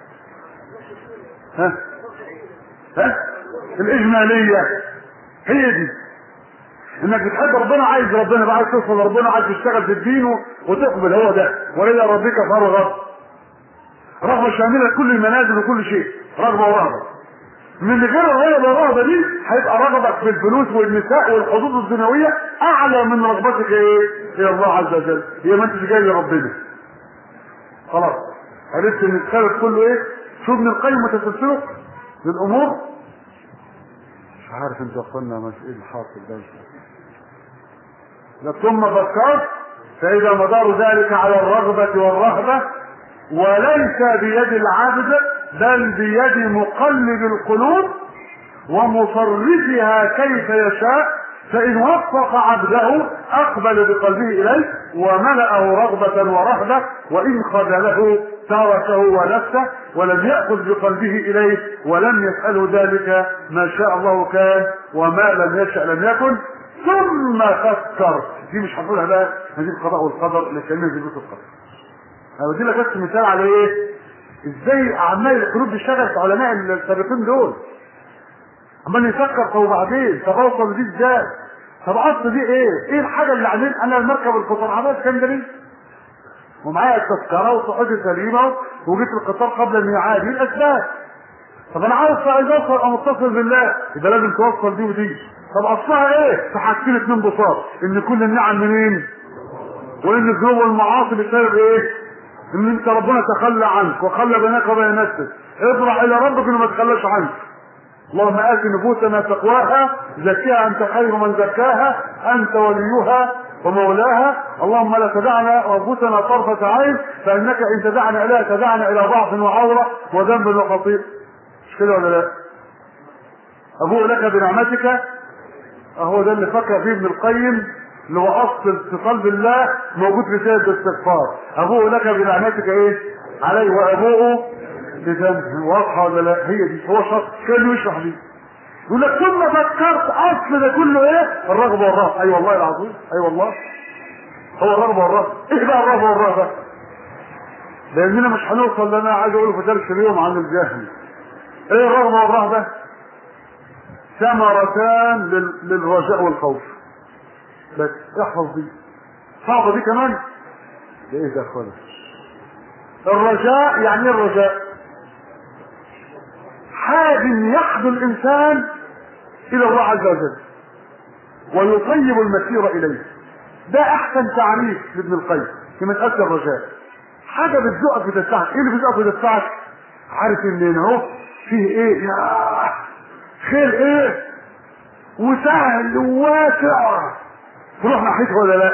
[SPEAKER 1] ها ها الاجمالية هي دي انك بتحب ربنا عايز ربنا بقى عايز توصل لربنا عايز تشتغل في الدين وتقبل هو ده والى ربك فارغب رغبة شاملة لكل المنازل وكل شيء رغبة ورهبة من غير الرغبة والرهبة دي هيبقى رغبك في الفلوس والنساء والحظوظ الدنيوية اعلى من رغبتك ايه الى الله عز وجل هي ما انتش جاي لربنا خلاص عرفت ان السبب كله ايه شو ابن القيم متسلسله للامور مش عارف انت اخوانا مش ايه الحاصل ده لا ثم فكرت فاذا مدار ذلك على الرغبة والرهبة وليس بيد العبد بل بيد مقلب القلوب ومصرفها كيف يشاء فإن وفق عبده أقبل بقلبه إليه وملأه رغبة ورهبة وإن خذله تركه ونفسه ولم يأخذ بقلبه إليه ولم يسأله ذلك ما شاء الله كان وما لم يشأ لم يكن ثم فكر دي مش هقولها بقى هذه القضاء والقدر اللي كلمة في بيت القدر انا بدي لك بس مثال على ايه ازاي اعمال القلوب بيشتغل في علماء السابقين دول عمال يفكر طب وبعدين طب اوصل دي ازاي طب اصل دي ايه ايه الحاجه اللي عاملين انا المركب القطار عمال اسكندري ومعايا التذكره وصحتي سليمه وجيت القطار قبل الميعاد ايه الاسباب طب انا عاوز عايز اوصل او متصل بالله يبقى لازم توصل دي ودي طب اصلها ايه في حاجتين اتنين بساط ان كل النعم منين وان الذنوب والمعاصي بسبب ايه ان انت ربنا تخلى عنك وخلى بينك وبين نفسك ابرع الى ربك انه ما تخلاش عنك اللهم ات نفوسنا تقواها زكيها انت خير من زكاها انت وليها ومولاها اللهم لا تدعنا انفسنا طرفة عين فانك ان تدعنا اليها تدعنا الى ضعف وعورة وذنب وخطيئة مش كده ولا لا؟ ابوء لك بنعمتك اهو ده اللي فكر فيه ابن القيم اللي هو اصل اتصال بالله موجود في سيد الاستغفار ابوء لك بنعمتك ايه علي وابوء بذنب واضحه ولا لا هي دي هو شرط كان يشرح دي يقول لك ثم فكرت اصل ده كله ايه الرغبه والرهبه اي أيوة والله العظيم اي أيوة والله هو الرغبه والرهبه ايه بقى الرغبه والرهبه لاننا مش هنوصل لنا عايز اقوله في درس اليوم عن الجهل ايه الرغبه والرهبه ثمرتان لل... للرجاء والخوف بس احفظ دي صعبه دي كمان ده ايه ده يا اخوانا الرجاء يعني ايه الرجاء حاج يحدو الانسان الى الله عز وجل ويطيب المسير اليه ده احسن تعريف لابن القيم في مساله الرجاء حاجه بتزقك وتدفعك ايه اللي بيزقك ويدفعك عارف ان اهو فيه ايه يا خير ايه وسهل وواسع تروح ناحيته ولا لا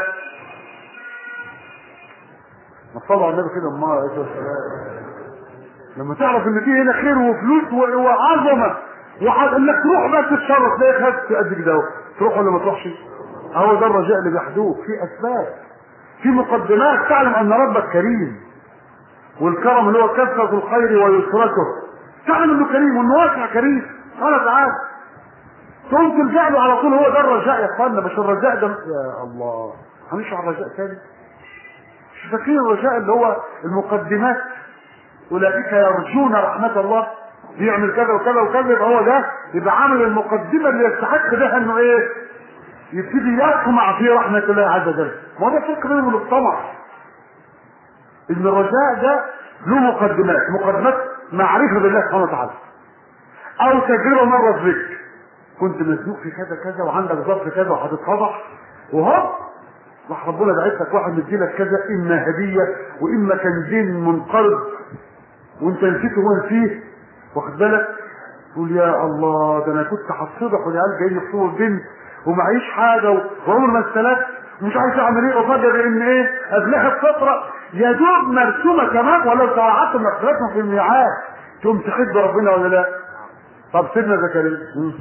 [SPEAKER 1] ما صلوا على النبي كده امال عليه الصلاه لما تعرف ان في هنا خير وفلوس وعظمه وحد انك تروح بس تتشرف تلاقي خدت قد كده تروح ولا ما تروحش هو ده الرجاء اللي بيحدوك في اسباب في مقدمات تعلم ان ربك كريم والكرم اللي هو كثرة الخير ويسرته تعلم انه كريم وانه واسع كريم قال تعالى تقوم تلجأ له على طول هو ده الرجاء يا اخوانا مش الرجاء ده يا الله هنشرح الرجاء تاني مش فاكرين الرجاء اللي هو المقدمات اولئك يرجون رحمة الله يعمل كذا وكذا وكذا يبقى هو ده يبقى عامل المقدمة اللي يستحق ده انه ايه يبتدي يطمع في رحمة الله عز وجل ما هو ده فرق بينهم وبين الطمع ان الرجاء ده له مقدمات مقدمات معرفة بالله سبحانه وتعالى او تجربة مرة بك كنت مزنوق في كذا كذا وعندك ظرف كذا وهتتفضح وهوب راح ربنا بعت لك واحد مديلك كذا اما هديه واما كان دين منقرض وانت نسيته هو نسيه واخد بالك تقول يا الله ده انا كنت هتصدق والعيال جايين يخطبوا البنت ومعيش حاجه وعمر ما استلفت ومش عارف اعمل ايه وفجر ان ايه ابلها الفطره يا دوب مرسومه كمان ولو توعدت ما اختلفنا في الميعاد تقوم تحب ربنا ولا لا طب سيدنا زكريا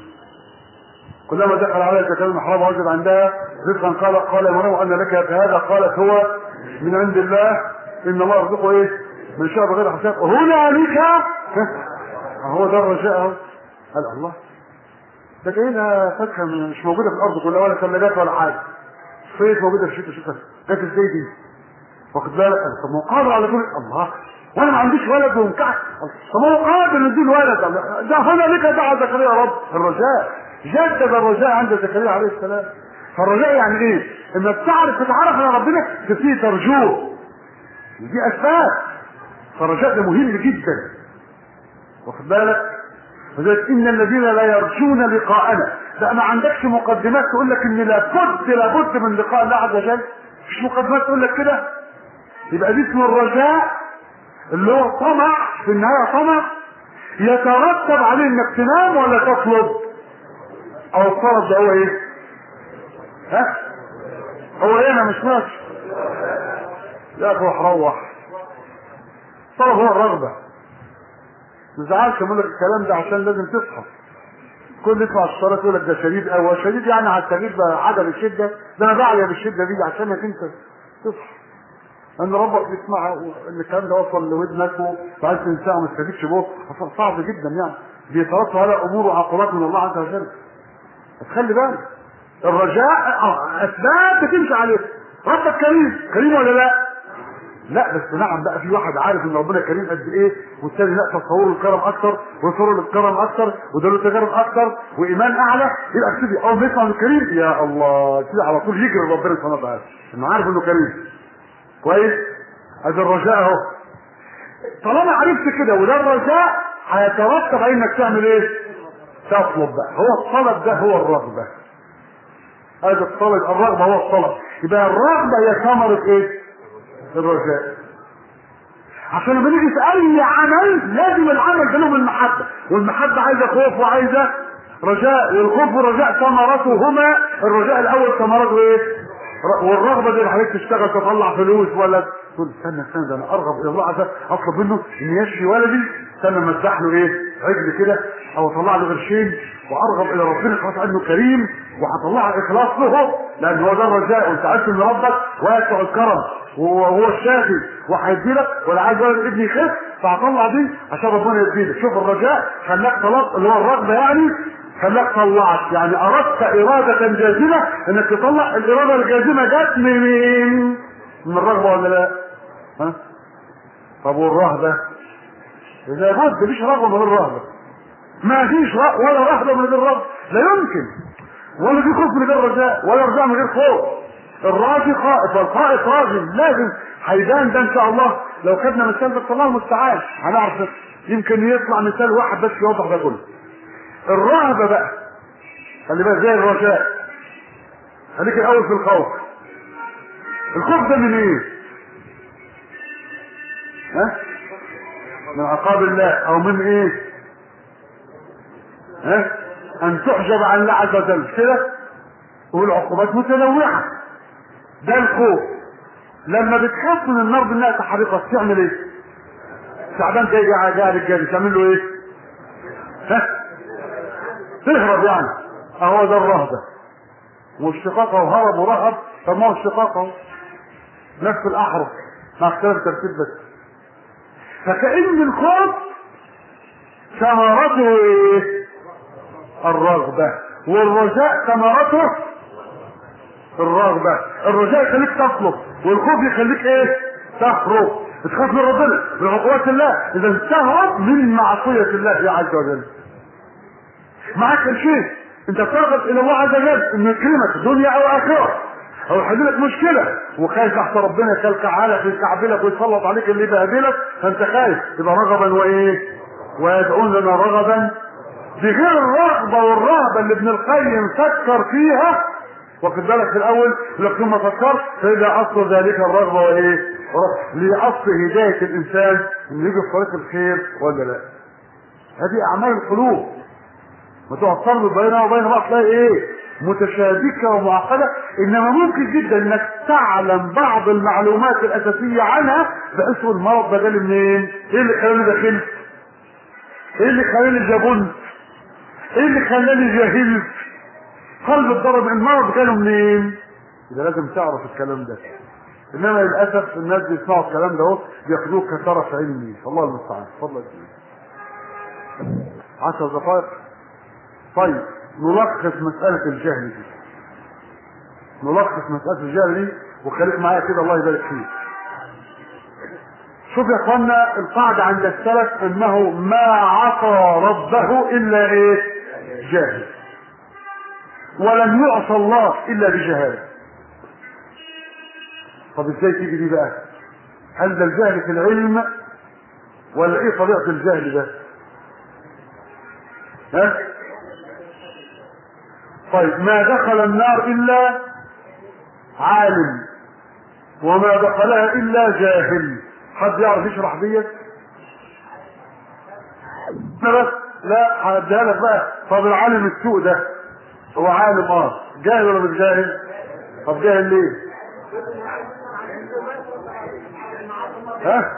[SPEAKER 1] كلما دخل عليها زكريا المحراب وجد عندها رزقا قال قال يا مريم ان لك هذا قالت هو من عند الله ان الله يرزقه ايه من شاء بغير حساب هنالك هو ده الرجاء اهو قال الله ده جايلها فاكهه مش موجوده في الارض كلها ولا ثلاجات ولا حاجه صيف موجوده في الشتاء شوفها جت ازاي دي واخد بالك طب ما هو قادر على كل الله وانا ما عنديش ولد ومكعب طب هو قادر يديله ولد ده هنا لك دعا زكريا يا رب الرجاء جدد الرجاء عند زكريا عليه السلام فالرجاء يعني ايه؟ انك تعرف تتعرف على ربنا تبتدي ترجوه دي اسباب فالرجاء ده مهم جدا واخد بالك فذلك ان الذين لا يرجون لقاءنا ده ما عندكش مقدمات تقول لك ان لابد لابد من لقاء الله عز وجل مش مقدمات تقول لك كده يبقى دي اسمه الرجاء اللي هو طمع في النهايه طمع يترتب عليه انك تنام ولا تطلب او الطلب ده هو ايه ها هو ايه انا مش ماشي يا اخي روح الطلب هو الرغبه ما تزعلش اقول لك الكلام ده عشان لازم تصحى كل يطلع الصلاه يقول لك ده شديد قوي شديد يعني على التغيير بقى عدم الشده ده انا بعيا بالشده دي عشانك انت تصحى ان ربك يسمع ان الكلام ده وصل لودنك وعايز تنساه وما تستفيدش به صعب جدا يعني بيترتب على امور وعقوبات من الله عز وجل خلي بالك الرجاء اسباب بتمشي عليها ربك كريم كريم ولا لا؟ لا بس نعم بقى في واحد عارف ان ربنا كريم قد ايه والثاني لا تصوره الكرم اكتر وصوره للكرم اكتر وده له تجارب اكتر وايمان اعلى يبقى ابتدي اول ما يسمع انه كريم يا الله كده على طول يجري ربنا سبحانه وتعالى انه عارف انه كريم كويس هذا الرجاء اهو طالما عرفت كده وده الرجاء هيترتب على انك تعمل ايه؟ تطلب بقى هو الطلب ده هو الرغبه هذا الطلب الرغبه هو الطلب يبقى الرغبه هي ثمره ايه؟ الرجاء عشان لما نيجي في اي عمل لازم العمل بينهم المحبه والمحبه عايزه خوف وعايزه رجاء والخوف والرجاء ثمرتهما الرجاء الاول ثمرته ايه؟ والرغبه دي عليك تشتغل تطلع فلوس ولا تقول استنى استنى ده انا ارغب الى الله عز اطلب منه ان يشفي ولدي استنى ما اذبح له ايه؟ عجل كده او اطلع له قرشين وارغب الى ربنا خلاص انه كريم وهطلع اخلاص له لان هو ده الرجاء وانت عارف ان ربك واسع الكرم وهو الشافي وهيدي لك ولا عايز ولد ابني يخف فهطلع دي عشان ربنا يديلك شوف الرجاء خلاك طلب اللي هو الرغبه يعني خلاك طلعت يعني اردت اراده جازمه انك تطلع الاراده الجازمه جت من مين؟ من الرغبه ولا لا؟ ها؟ طب والرهبه؟ لابد مفيش رغبه من غير رهبه ما فيش ولا رهبه من غير رغبه لا يمكن ولا في خوف من غير رجاء ولا رجاء من غير خوف الراجي خائف والخائف راجل لازم هيبان ده ان شاء الله لو خدنا مثال بس الله المستعان هنعرف يمكن يطلع مثال واحد بس يوضح ده كله الرهبه بقى خلي بالك زي الرجاء خليك الاول في الخوف الخوف ده من ايه؟ ها؟ من عقاب الله او من ايه؟ ها؟ ان تحجب عن الله عز وجل كده والعقوبات متنوعه ده الخوف لما بتخاف من النار بالله تحرقك تعمل ايه؟ تعبان جاي جاي جاي رجالي تعمل له ايه؟ ها؟ تهرب يعني اهو ده الرهبه واشتقاقه وهرب ورهب طب ما هو اشتقاقه نفس الاحرف مع اختلاف الترتيب بس فكأن الخوف ثمرته ايه؟ الرغبة والرجاء ثمرته الرغبة الرجاء يخليك تطلب والخوف يخليك ايه؟ تهرب بتخاف من ربنا من عقوبات الله اذا تهرب من معصية الله عز وجل معاك شيء انت بترغب الى الله عز وجل انه يكرمك دنيا او اخره او يحل لك مشكله وخايف تحت ربنا يكلكعلك ويكعبلك ويسلط عليك اللي يبهدلك فانت خايف يبقى رغبا وايه؟ ويدعون لنا رغبا بغير الرغبه والرهبه اللي ابن القيم فكر فيها واخد بالك في الاول لك ثم فكرت فاذا اصل ذلك الرغبه وايه؟ لاصل هدايه الانسان انه يجي في طريق الخير ولا لا؟ هذه اعمال القلوب ما تقعد تربط بينها وبين بعض تلاقي ايه؟ متشابكه ومعقده انما ممكن جدا انك تعلم بعض المعلومات الاساسيه عنها باسم المرض ده جالي منين؟ ايه اللي خلاني داخل؟ ايه اللي خلاني جابنت؟ ايه اللي خلاني جاهلت؟ قلب الضرب المرض جاله منين؟ يبقى لازم تعرف الكلام ده انما للاسف الناس بيسمعوا الكلام ده اهو بياخدوه كطرف علمي الله المستعان اتفضل عشر دقائق طيب نلخص مسألة الجهل دي نلخص مسألة الجهل دي وخليك معايا كده الله يبارك فيك شوف يا اخوانا القاعدة عند السلف انه ما عصى ربه الا ايه جاهل ولم يعصى الله الا بجهاله طب ازاي تيجي دي بقى هل ده الجهل في العلم ولا ايه طبيعة الجهل ده ها طيب ما دخل النار الا عالم وما دخلها الا جاهل حد يعرف يشرح ديت بس لا هديها لك بقى طب العالم السوء ده هو عالم اه جاهل ولا مش جاهل طب جاهل ليه ها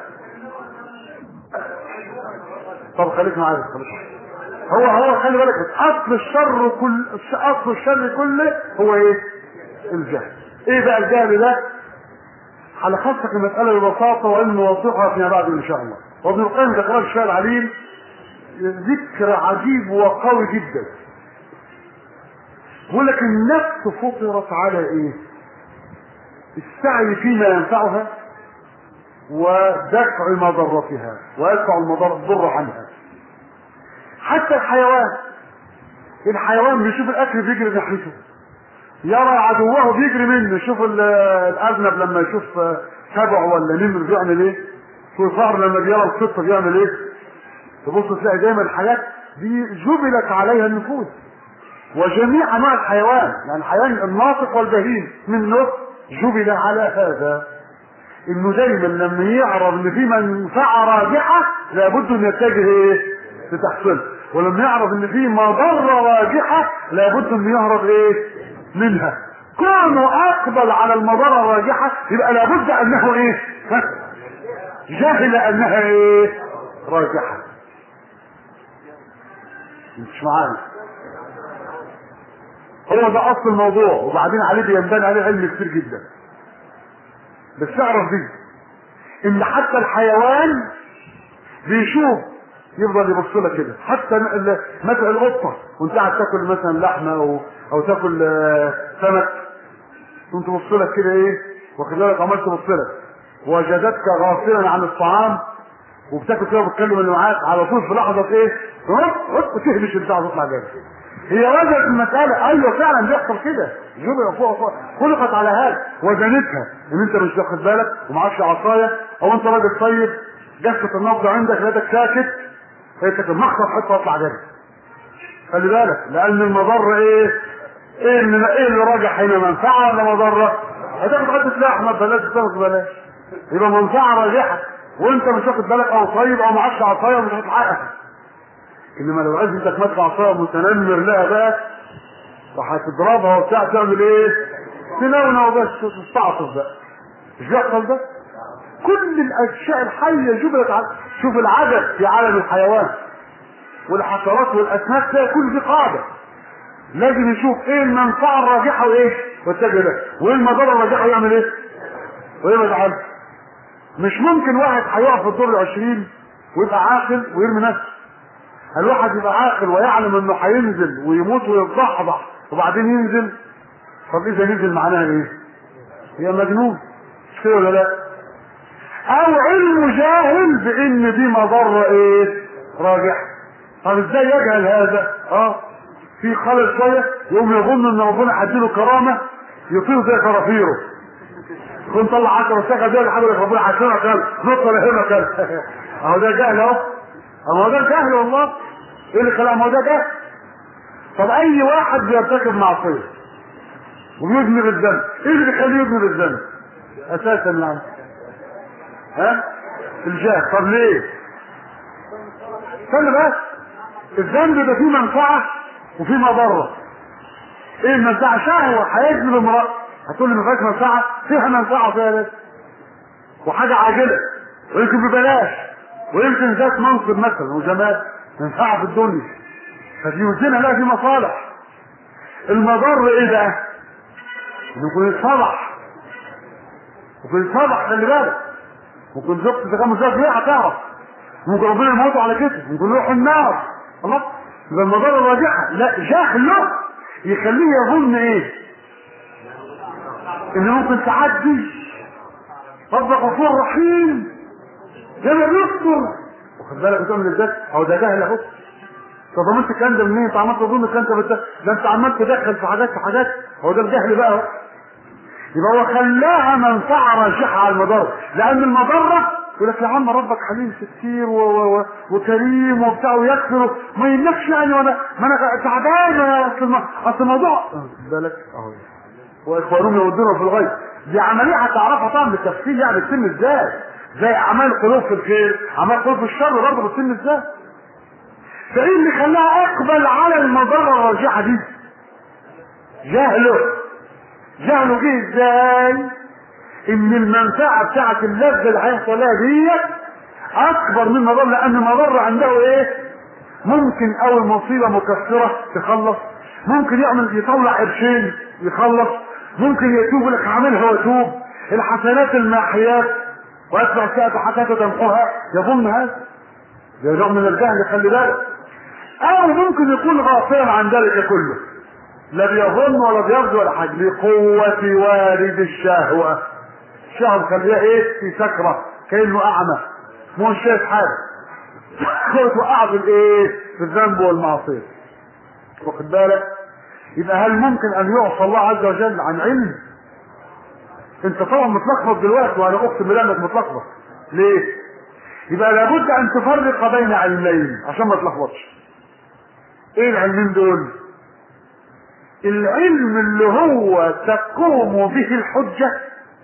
[SPEAKER 1] طب خليك معايا خليك معايا هو هو خلي بالك اصل الشر كل اصل الشر كله هو ايه الجهل ايه بقى الجهل ده هلخصك المسألة ببساطة وإن نوضحها فيما بعد إن شاء الله وابن القيم ذكرها الشيخ العليم ذكر عجيب وقوي جدا يقول لك النفس فطرت على ايه السعي فيما ينفعها ودفع مضرتها ويدفع المضر الضر عنها حتى الحيوان الحيوان بيشوف الاكل بيجري ناحيته يرى عدوه بيجري منه شوف الارنب لما يشوف سبع ولا نمر بيعمل ايه شوف الفار لما بيرى القطه بيعمل ايه تبص تلاقي دايما الحاجات دي جبلت عليها النفوس وجميع انواع الحيوان يعني الحيوان الناطق والبهيم منه جبل على هذا انه دايما لما يعرف ان في منفعه راجحه لابد ان يتجه ايه لتحصيلها ولما يعرف ان في مضره راجحه لابد ان يهرب ايه منها كونه اقبل على المضره الراجحه يبقى لابد انه ايه جهل انها ايه راجحه مش معانا هو ده اصل الموضوع وبعدين عليه بينبني عليه علم كتير جدا بس اعرف دي ان حتى الحيوان بيشوف يفضل يبص لك كده حتى مثلا القطه وانت قاعد تاكل مثلا لحمه او او تاكل سمك كنت تبص لك كده ايه واخد بالك عمال تبص لك وجدتك غافلا عن الطعام وبتاكل كده وبتكلم اللي معاك على طول في لحظه ايه هوب هوب وتهبش البتاع تطلع جاي هي وجدت المسألة أيوة فعلا بيحصل كده جبل فوق فوق خلقت على هذا وزنتها إن أنت مش واخد بالك ومعكش عصاية أو أنت راجل طيب جسة النبض عندك لقيتك ساكت هي كانت المخطط حتى واطلع جري خلي بالك لأن المضرة إيه؟ إيه اللي إيه اللي راجع هنا منفعة ولا مضرة؟ هتاخد حتة لحمة ببلاش تاخد ببلاش يبقى منفعة راجحة وأنت مش واخد بالك أو طيب أو معكش عصاية ومش هتحققها انما لو عايز انت ماسك عصايه متنمر لها بقى وهتضربها وبتاع تعمل ايه؟ تنونة وبس تستعطف بقى مش بيحصل ده؟ كل الاشياء الحيه جبلت على شوف العدد في عالم الحيوان والحشرات والاسماك تلاقي كل دي قاعده لازم يشوف ايه المنفعه الراجحه وايه؟ واتجه لها وايه المضره الراجحه ويعمل ايه؟ ويبعد عنها مش ممكن واحد هيقف في الدور العشرين ويبقى عاقل ويرمي نفسه الواحد يبقى عاقل ويعلم انه هينزل ويموت ويتضحضح وبعدين ينزل طب اذا نزل معناها ايه؟ هي مجنون مش كده ولا لا؟ او علم جاهل بان دي مضره ايه؟ راجح طب ازاي يجهل هذا؟ اه في خلل شويه يقوم يظن ان ربنا هيديله كرامه يطير زي فرافيره يكون طلع 10 ساعه زي لحد ربنا هيكرمك كلب نط ولا هنا كلب اهو ده جهل اهو اما هو ده جهل والله ايه اللي خلق ما هو ده جهل طب اي واحد بيرتكب معصيه وبيذنب الذنب ايه اللي بيخليه يذنب الذنب اساسا يعني ها الجاه طب ليه استنى بس الذنب ده فيه منفعه وفيه مضره ايه المنفعه شهوه هيجذب امراه هتقول لي ما فيهاش منفعه فيها منفعه فيها لازم وحاجه عاجله ويمكن ببلاش ويمكن ذات منصب مثلا وجمال منفعه في الدنيا فدي وزنها لا في مصالح المضر ايه بقى؟ انه يكون يتصلح ممكن يتصلح خلي بالك ممكن زوجته اذا كان مزوج ليه هتعرف ممكن ربنا يموت على كده ممكن يروح النار الله يبقى المضار الراجحه لا جهله يخليه يظن ايه؟ ان ممكن تعدي رب غفور رحيم جميع يستر واخد بالك بتقول من الذات او ده جهل اهو طب ضمنت الكلام ده منين؟ انت عمال تظن الكلام ده بت... ده انت عمال تدخل في حاجات في حاجات هو ده الجهل بقى اهو يبقى هو خلاها منفعه راجحه على المضره لان المضره يقول لك يا عم ربك حليم كتير و... و... و... وكريم وبتاع ويغفر ما يملكش يعني وانا ما انا تعبان اصل الم... اصل الموضوع بالك اهو واخوانهم يودون في الغيب دي عمليه هتعرفها طبعا بالتفصيل يعني بتتم ازاي زي اعمال القلوب في الخير اعمال القلوب في الشر برضه بتتم ازاي فايه اللي خلاها اقبل على المضره الراجحه دي جهله جهله جه ازاي ان المنفعه بتاعت اللذه اللي هيحصل لها ديت اكبر من المضره لان المضره عنده ايه ممكن اول مصيبه مكسره تخلص ممكن يعمل يطلع قرشين يخلص ممكن يتوب لك عاملها واتوب الحسنات الماحيات ويتبع ساعة حسنات تمحوها يظن هذا ده نوع من الجهل خلي بالك او ممكن يكون غافلا عن ذلك كله لا بيظن ولا بيرجو ولا حاجه لقوة وارد الشهوة الشهوة خليها ايه في سكرة كأنه اعمى مو شايف حاجة قوة وقع في الايه في الذنب والمعصية واخد بالك يبقى هل ممكن ان يعصى الله عز وجل عن علم انت طبعا متلخبط دلوقتي وانا اقسم بالله انك متلخبط ليه يبقى لابد ان تفرق بين علمين عشان ما تلخبطش ايه العلمين دول العلم اللي هو تقوم به الحجة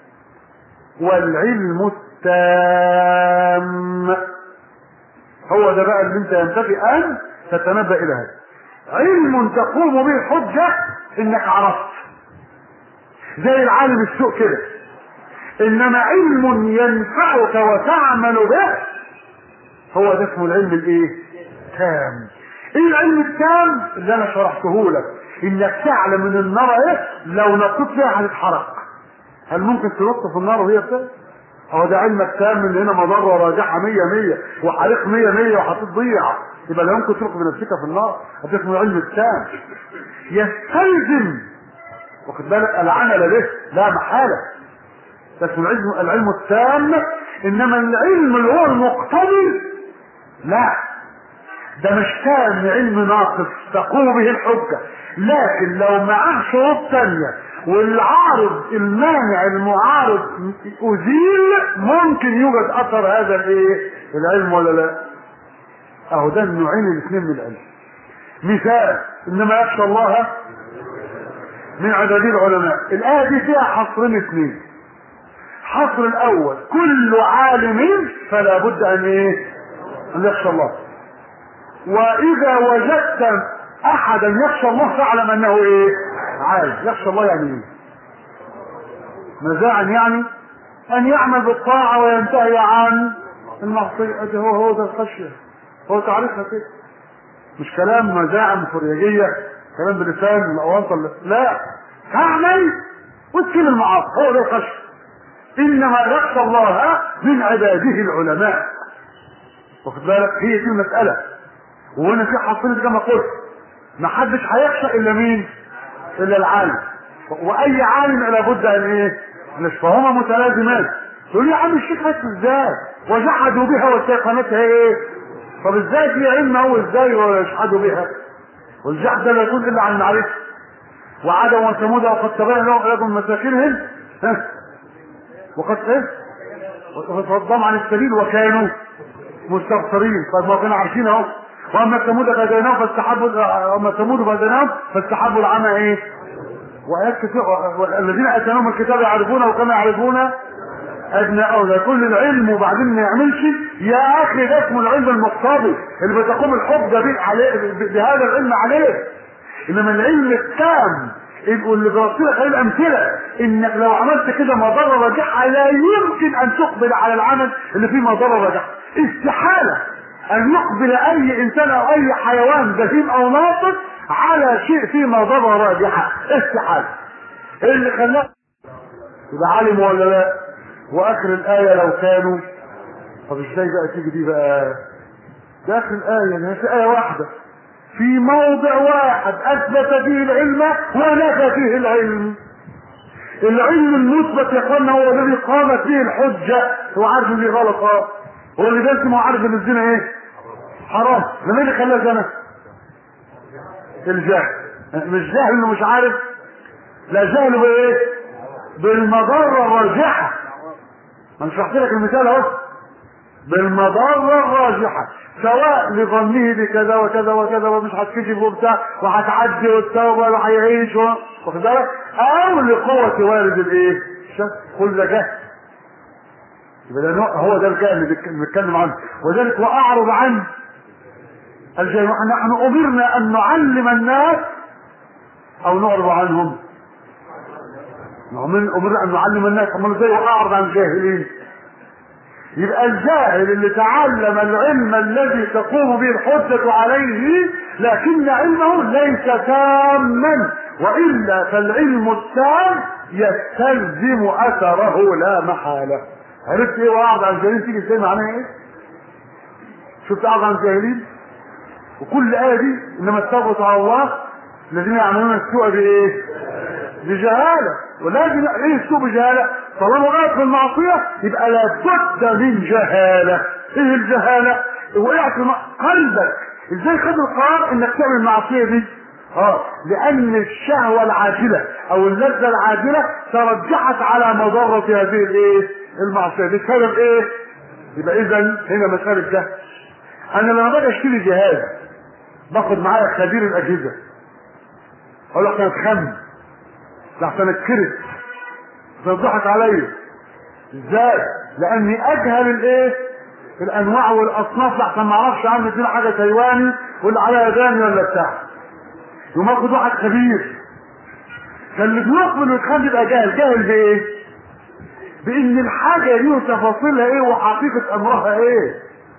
[SPEAKER 1] والعلم التام هو ده بقى اللي انت ينبغي ان تتنبأ الى هذا علم تقوم به الحجة انك عرفت زي العالم السوء كده انما علم ينفعك وتعمل به هو ده اسمه العلم الايه تام ايه العلم التام اللي انا شرحته لك انك تعلم ان النار ايه لو نطيت فيها هتتحرق هل ممكن تنط في النار وهي بتاع هو ده علمك تام ان هنا مضره راجعه 100 100 وحريق 100 100 وهتضيع يبقى لا يمكن تلقي بنفسك في النار هذا اسمه العلم التام يستلزم واخد بالك العمل به لا محاله ده اسمه العلم العلم التام انما العلم اللي هو المقتضي لا ده مش كان علم ناقص تقوم به الحجة لكن لو معاه شروط تانية والعارض المانع المعارض أزيل ممكن يوجد أثر هذا الايه العلم ولا لا أهو ده النوعين الاثنين من العلم مثال إنما يخشى الله من عدد العلماء الآية دي فيها حصرين اثنين حصر الأول كل عالم فلا بد أن إيه أن يخشى الله واذا وجدت احدا يخشى الله فاعلم انه ايه عالم يخشى الله يعني ايه مزاعا يعني ان يعمل بالطاعة وينتهي عن المعصية ده هو هو ده الخشية هو تعريفها كده مش كلام مزاعم فريجية كلام بلسان الاوانطة لا تعمل وتسيب المعاصي هو ده الخشية انما يخشى الله من عباده العلماء واخد بالك هي دي المسألة وهنا في حصيلة كما قلت ما حدش هيخشى الا مين الا العالم واي عالم لابد ان ايه مش فهما متلازمان تقول لي يا عم الشيخ بس ازاي وجحدوا بها واستيقنتها ايه طب ازاي في علم هو ازاي ويجحدوا بها والجحد لا يكون الا عن معرفه وعاد وثمود وقد تبين لهم لكم مساكنهم ها وقد ايه وصدام عن السبيل وكانوا مستبصرين طيب ما كانوا عارفين اهو واما ثمود فهديناهم فاستحبوا واما ثمود فهديناهم فاستحبوا العمى ايه وآيات كثيرة الذين آتاهم الكتاب يعرفونه كما يعرفون أبناءه ده كل العلم وبعدين ما يعملش يا أخي ده اسمه العلم المقتضي اللي بتقوم الحجة به عليه بهذا العلم عليه إنما العلم التام واللي ضربت لك عليه الأمثلة إنك لو عملت كده مضرة راجحة لا يمكن أن تقبل على العمل اللي فيه مضرة راجحة استحالة أن يقبل أي إنسان أو أي حيوان بهيم أو ناطق على شيء فيه مضرة راجحة استحالة إيه اللي خلاه يبقى عالم ولا لا واخر الايه لو كانوا طب ازاي بقى تيجي دي بقى ده اخر الايه هي في ايه واحده في موضع واحد اثبت فيه العلم ونفى فيه العلم العلم المثبت يا اخوانا هو الذي قامت به الحجه هو عارف ان دي غلط اه هو اللي بس ما عارف ان الزنا ايه حرام لما اللي خلاه زنا الجهل مش جهل انه مش عارف لا جهل بايه بالمضره الراجحه انا شرحت لك المثال اهو بالمضره الراجحه سواء لظنه بكذا وكذا وكذا ومش هتكشف وبتاع وهتعدي والتوبه وهيعيش واخد بالك او لقوه وارد الايه؟ كل ده جهل يبقى ده هو ده الجهل اللي بنتكلم عنه وذلك واعرض عن الجهل نحن امرنا ان نعلم الناس او نعرض عنهم امرنا ان نعلم الناس امال ازاي واعرض عن الجاهلين يبقى الجاهل اللي تعلم العلم الذي تقوم به الحجة عليه لكن علمه ليس تاما وإلا فالعلم التام يستلزم أثره لا محالة عرفت ايه وأعرض عن الجاهلين تيجي ازاي معناها ايه؟ شفت أعرض عن الجاهلين؟ وكل آية دي إنما استغفرت على الله الذين يعملون السوء بإيه؟ بجهالة ولازم ايه السوء بجهالة طالما وقعت في المعصية يبقى لابد من جهالة ايه الجهالة وقعت في قلبك ازاي خد القرار انك تعمل المعصية دي اه لان الشهوة العاجلة او اللذة العاجلة ترجحت على مضرة هذه الايه المعصية بسبب ايه يبقى اذا هنا مسألة جهل انا لما باجي اشتري جهاز باخد معايا خبير الاجهزة اقول لك انا اتخم لحسن اتكرت تضحك عليا ازاي لاني اجهل الايه الانواع والاصناف لحسن ما اعرفش عنه دي حاجه تايواني ولا على ياباني ولا بتاع يقوم اخد واحد خبير فاللي بيقبل ويتخان يبقى جاهل جاهل بايه بان الحاجه دي وتفاصيلها ايه وحقيقه امرها ايه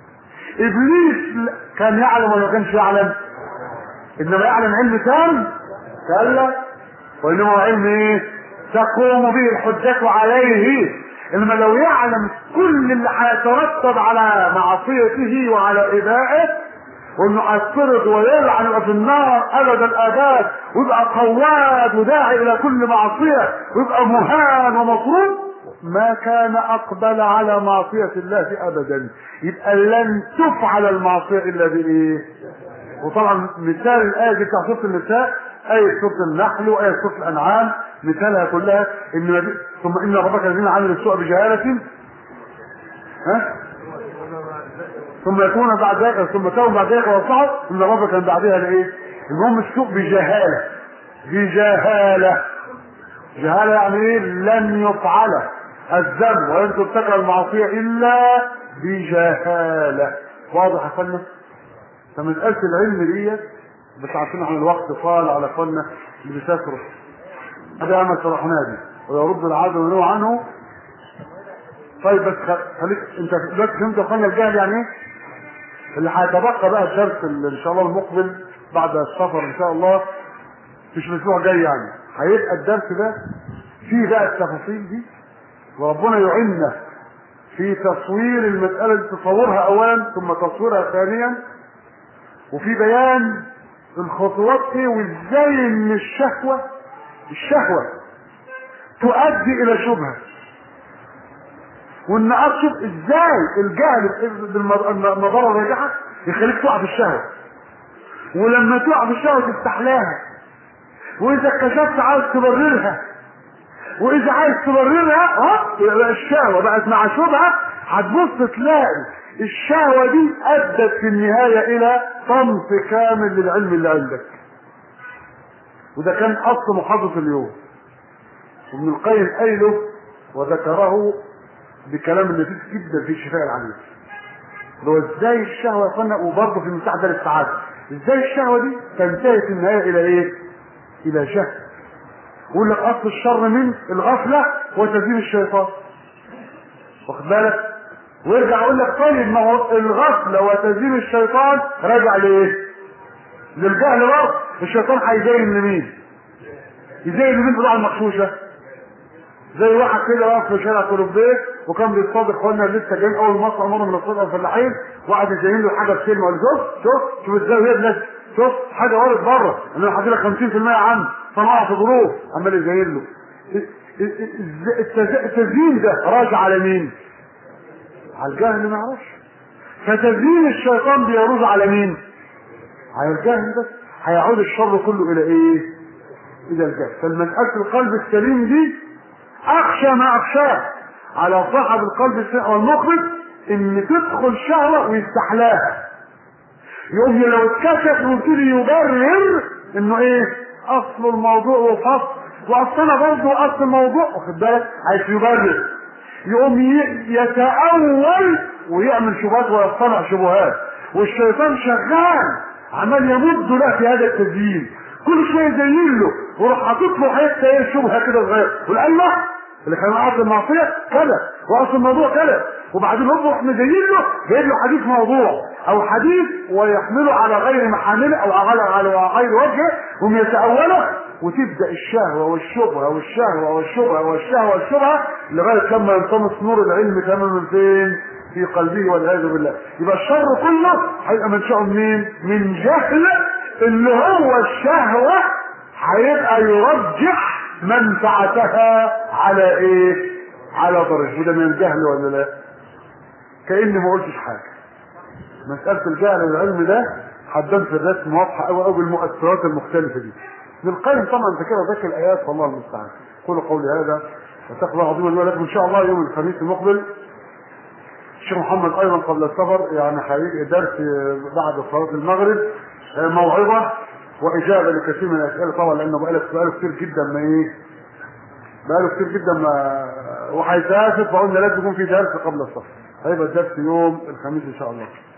[SPEAKER 1] ابليس كان يعلم ولا ما كانش يعلم انما يعلم علم تام كلا وانما علم ايه تقوم به الحجة عليه انما لو يعلم كل اللي هيترتب على معصيته وعلى ابائه وانه هيطرد ويلعن يبقى في النار ابد الاباد ويبقى قواد وداعي الى كل معصيه ويبقى مهان ومطرود ما كان اقبل على معصيه الله ابدا يبقى لن تفعل المعصيه الا بايه وطبعا مثال الايه دي بتاع سوره النساء آية سورة النحل وآية سورة الأنعام مثالها كلها إن ثم إن ربك الذين عملوا السوء بجهالة ها ثم يكون بعد ذلك ثم تابوا بعد ذلك وصعوا إن ربك من بعدها لإيه؟ المهم السوء بجهالة بجهالة جهالة يعني إيه؟ لن يفعل الذنب ولن ترتكب المعصية إلا بجهالة واضح يا اخوانا؟ فمسألة العلم ديت بس عارفين عن الوقت طال على اخواننا اللي بيسافروا هذا عمل شرحناه دي ويرد العادة وينوى عنه طيب بس خليك انت دلوقتي فهمت يا اخوانا الجهل يعني ايه؟ اللي هيتبقى بقى الدرس ان شاء الله المقبل بعد السفر ان شاء الله مش الاسبوع جاي يعني هيبقى الدرس ده فيه بقى التفاصيل دي وربنا يعيننا في تصوير المسألة دي تصورها أولا ثم تصويرها ثانيا وفي بيان الخطوات ايه وازاي ان الشهوة الشهوة تؤدي الى شبهة وان اشوف ازاي الجهل بالمضارة الراجحة يخليك تقع في الشهوة ولما تقع في الشهوة تستحلاها واذا اكتشفت عايز تبررها واذا عايز تبررها اه يبقى الشهوة بقت مع شبهة هتبص تلاقي الشهوة دي ادت في النهاية الى طمس كامل للعلم اللي عندك وده كان اصل محاضره اليوم وابن القيم قايله وذكره بكلام لطيف جدا في شفاء العليل اللي هو ازاي الشهوه يا اخوانا وبرضه في المساعده للسعاده ازاي الشهوه دي تنتهي في النهايه الى ايه؟ الى جهل يقول لك اصل الشر من الغفله وتزيين الشيطان واخد بالك ويرجع يقول لك طيب ما هو الغفله وتزيين الشيطان راجع لايه؟ للجهل برضه الشيطان هيزين لمين؟ يزين لمين بضاعه المغشوشه؟ زي واحد كده واقف في شارع كولومبيه وكان بيصطاد اخواننا لسه جايين اول مصر مره من الصدقه الفلاحين وقعد يزين له حاجه بكلمه قال شوف شوف شوف ازاي وهي بلاش شوف حاجه وارد بره انا هدي لك 50% يا عم فنقع في ظروف عمال يزين له التز- التزيين ده راجع على مين؟ على الجهل ما يعرفش فتزيين الشيطان بيروج على مين؟ على الجهل بس هيعود الشر كله الى ايه؟ الى الجهل فالمسألة القلب السليم دي اخشى ما اخشاه على صاحب القلب السليم او المخلص ان تدخل شهوة ويستحلاها يقوم لو اتكشف ويبتدي يبرر انه ايه اصل الموضوع وفصل واصلنا برضه اصل الموضوع واخد بالك عايز يبرر يقوم ي- يتأول ويعمل شبهات ويصطنع شبهات والشيطان شغال عمال يمد له في هذا التزيين كل شويه يزين له ويروح حاطط له حته ايه شبهه كده صغيره يقول الله اللي كان اصل المعصيه كذا واصل الموضوع كذا وبعدين هو يروح مزين له جايب له حديث موضوع او حديث ويحمله على غير محامله او على على غير وجهه وهم يتأوله وتبدا الشهوه والشبهه والشهوه والشبهه والشهوه والشبهه لغايه لما ينطمس نور العلم تماما فين؟ في قلبه والعياذ بالله يبقى الشر كله هيبقى منشأه منين؟ من جهل اللي هو الشهوه هيبقى يرجح منفعتها على ايه؟ على ضرر وده من الجهل ولا لا؟ كأني ما قلتش حاجه مسألة الجهل والعلم ده حددت في الرسم واضحة أوي أوي بالمؤثرات المختلفة دي. ابن القيم طبعا ذاكرها ذاكر الآيات والله المستعان. قولوا قولي هذا وتقبل عظيما لكم إن شاء الله يوم الخميس المقبل الشيخ محمد أيضا قبل السفر يعني هيجي درس بعد صلاة المغرب موعظة وإجابة لكثير من الأسئلة طبعا لأنه بقاله بقاله كتير جدا ما إيه بقاله كتير جدا ما وهيسافر فقلنا لازم يكون في درس قبل السفر هيبقى الدرس يوم الخميس إن شاء الله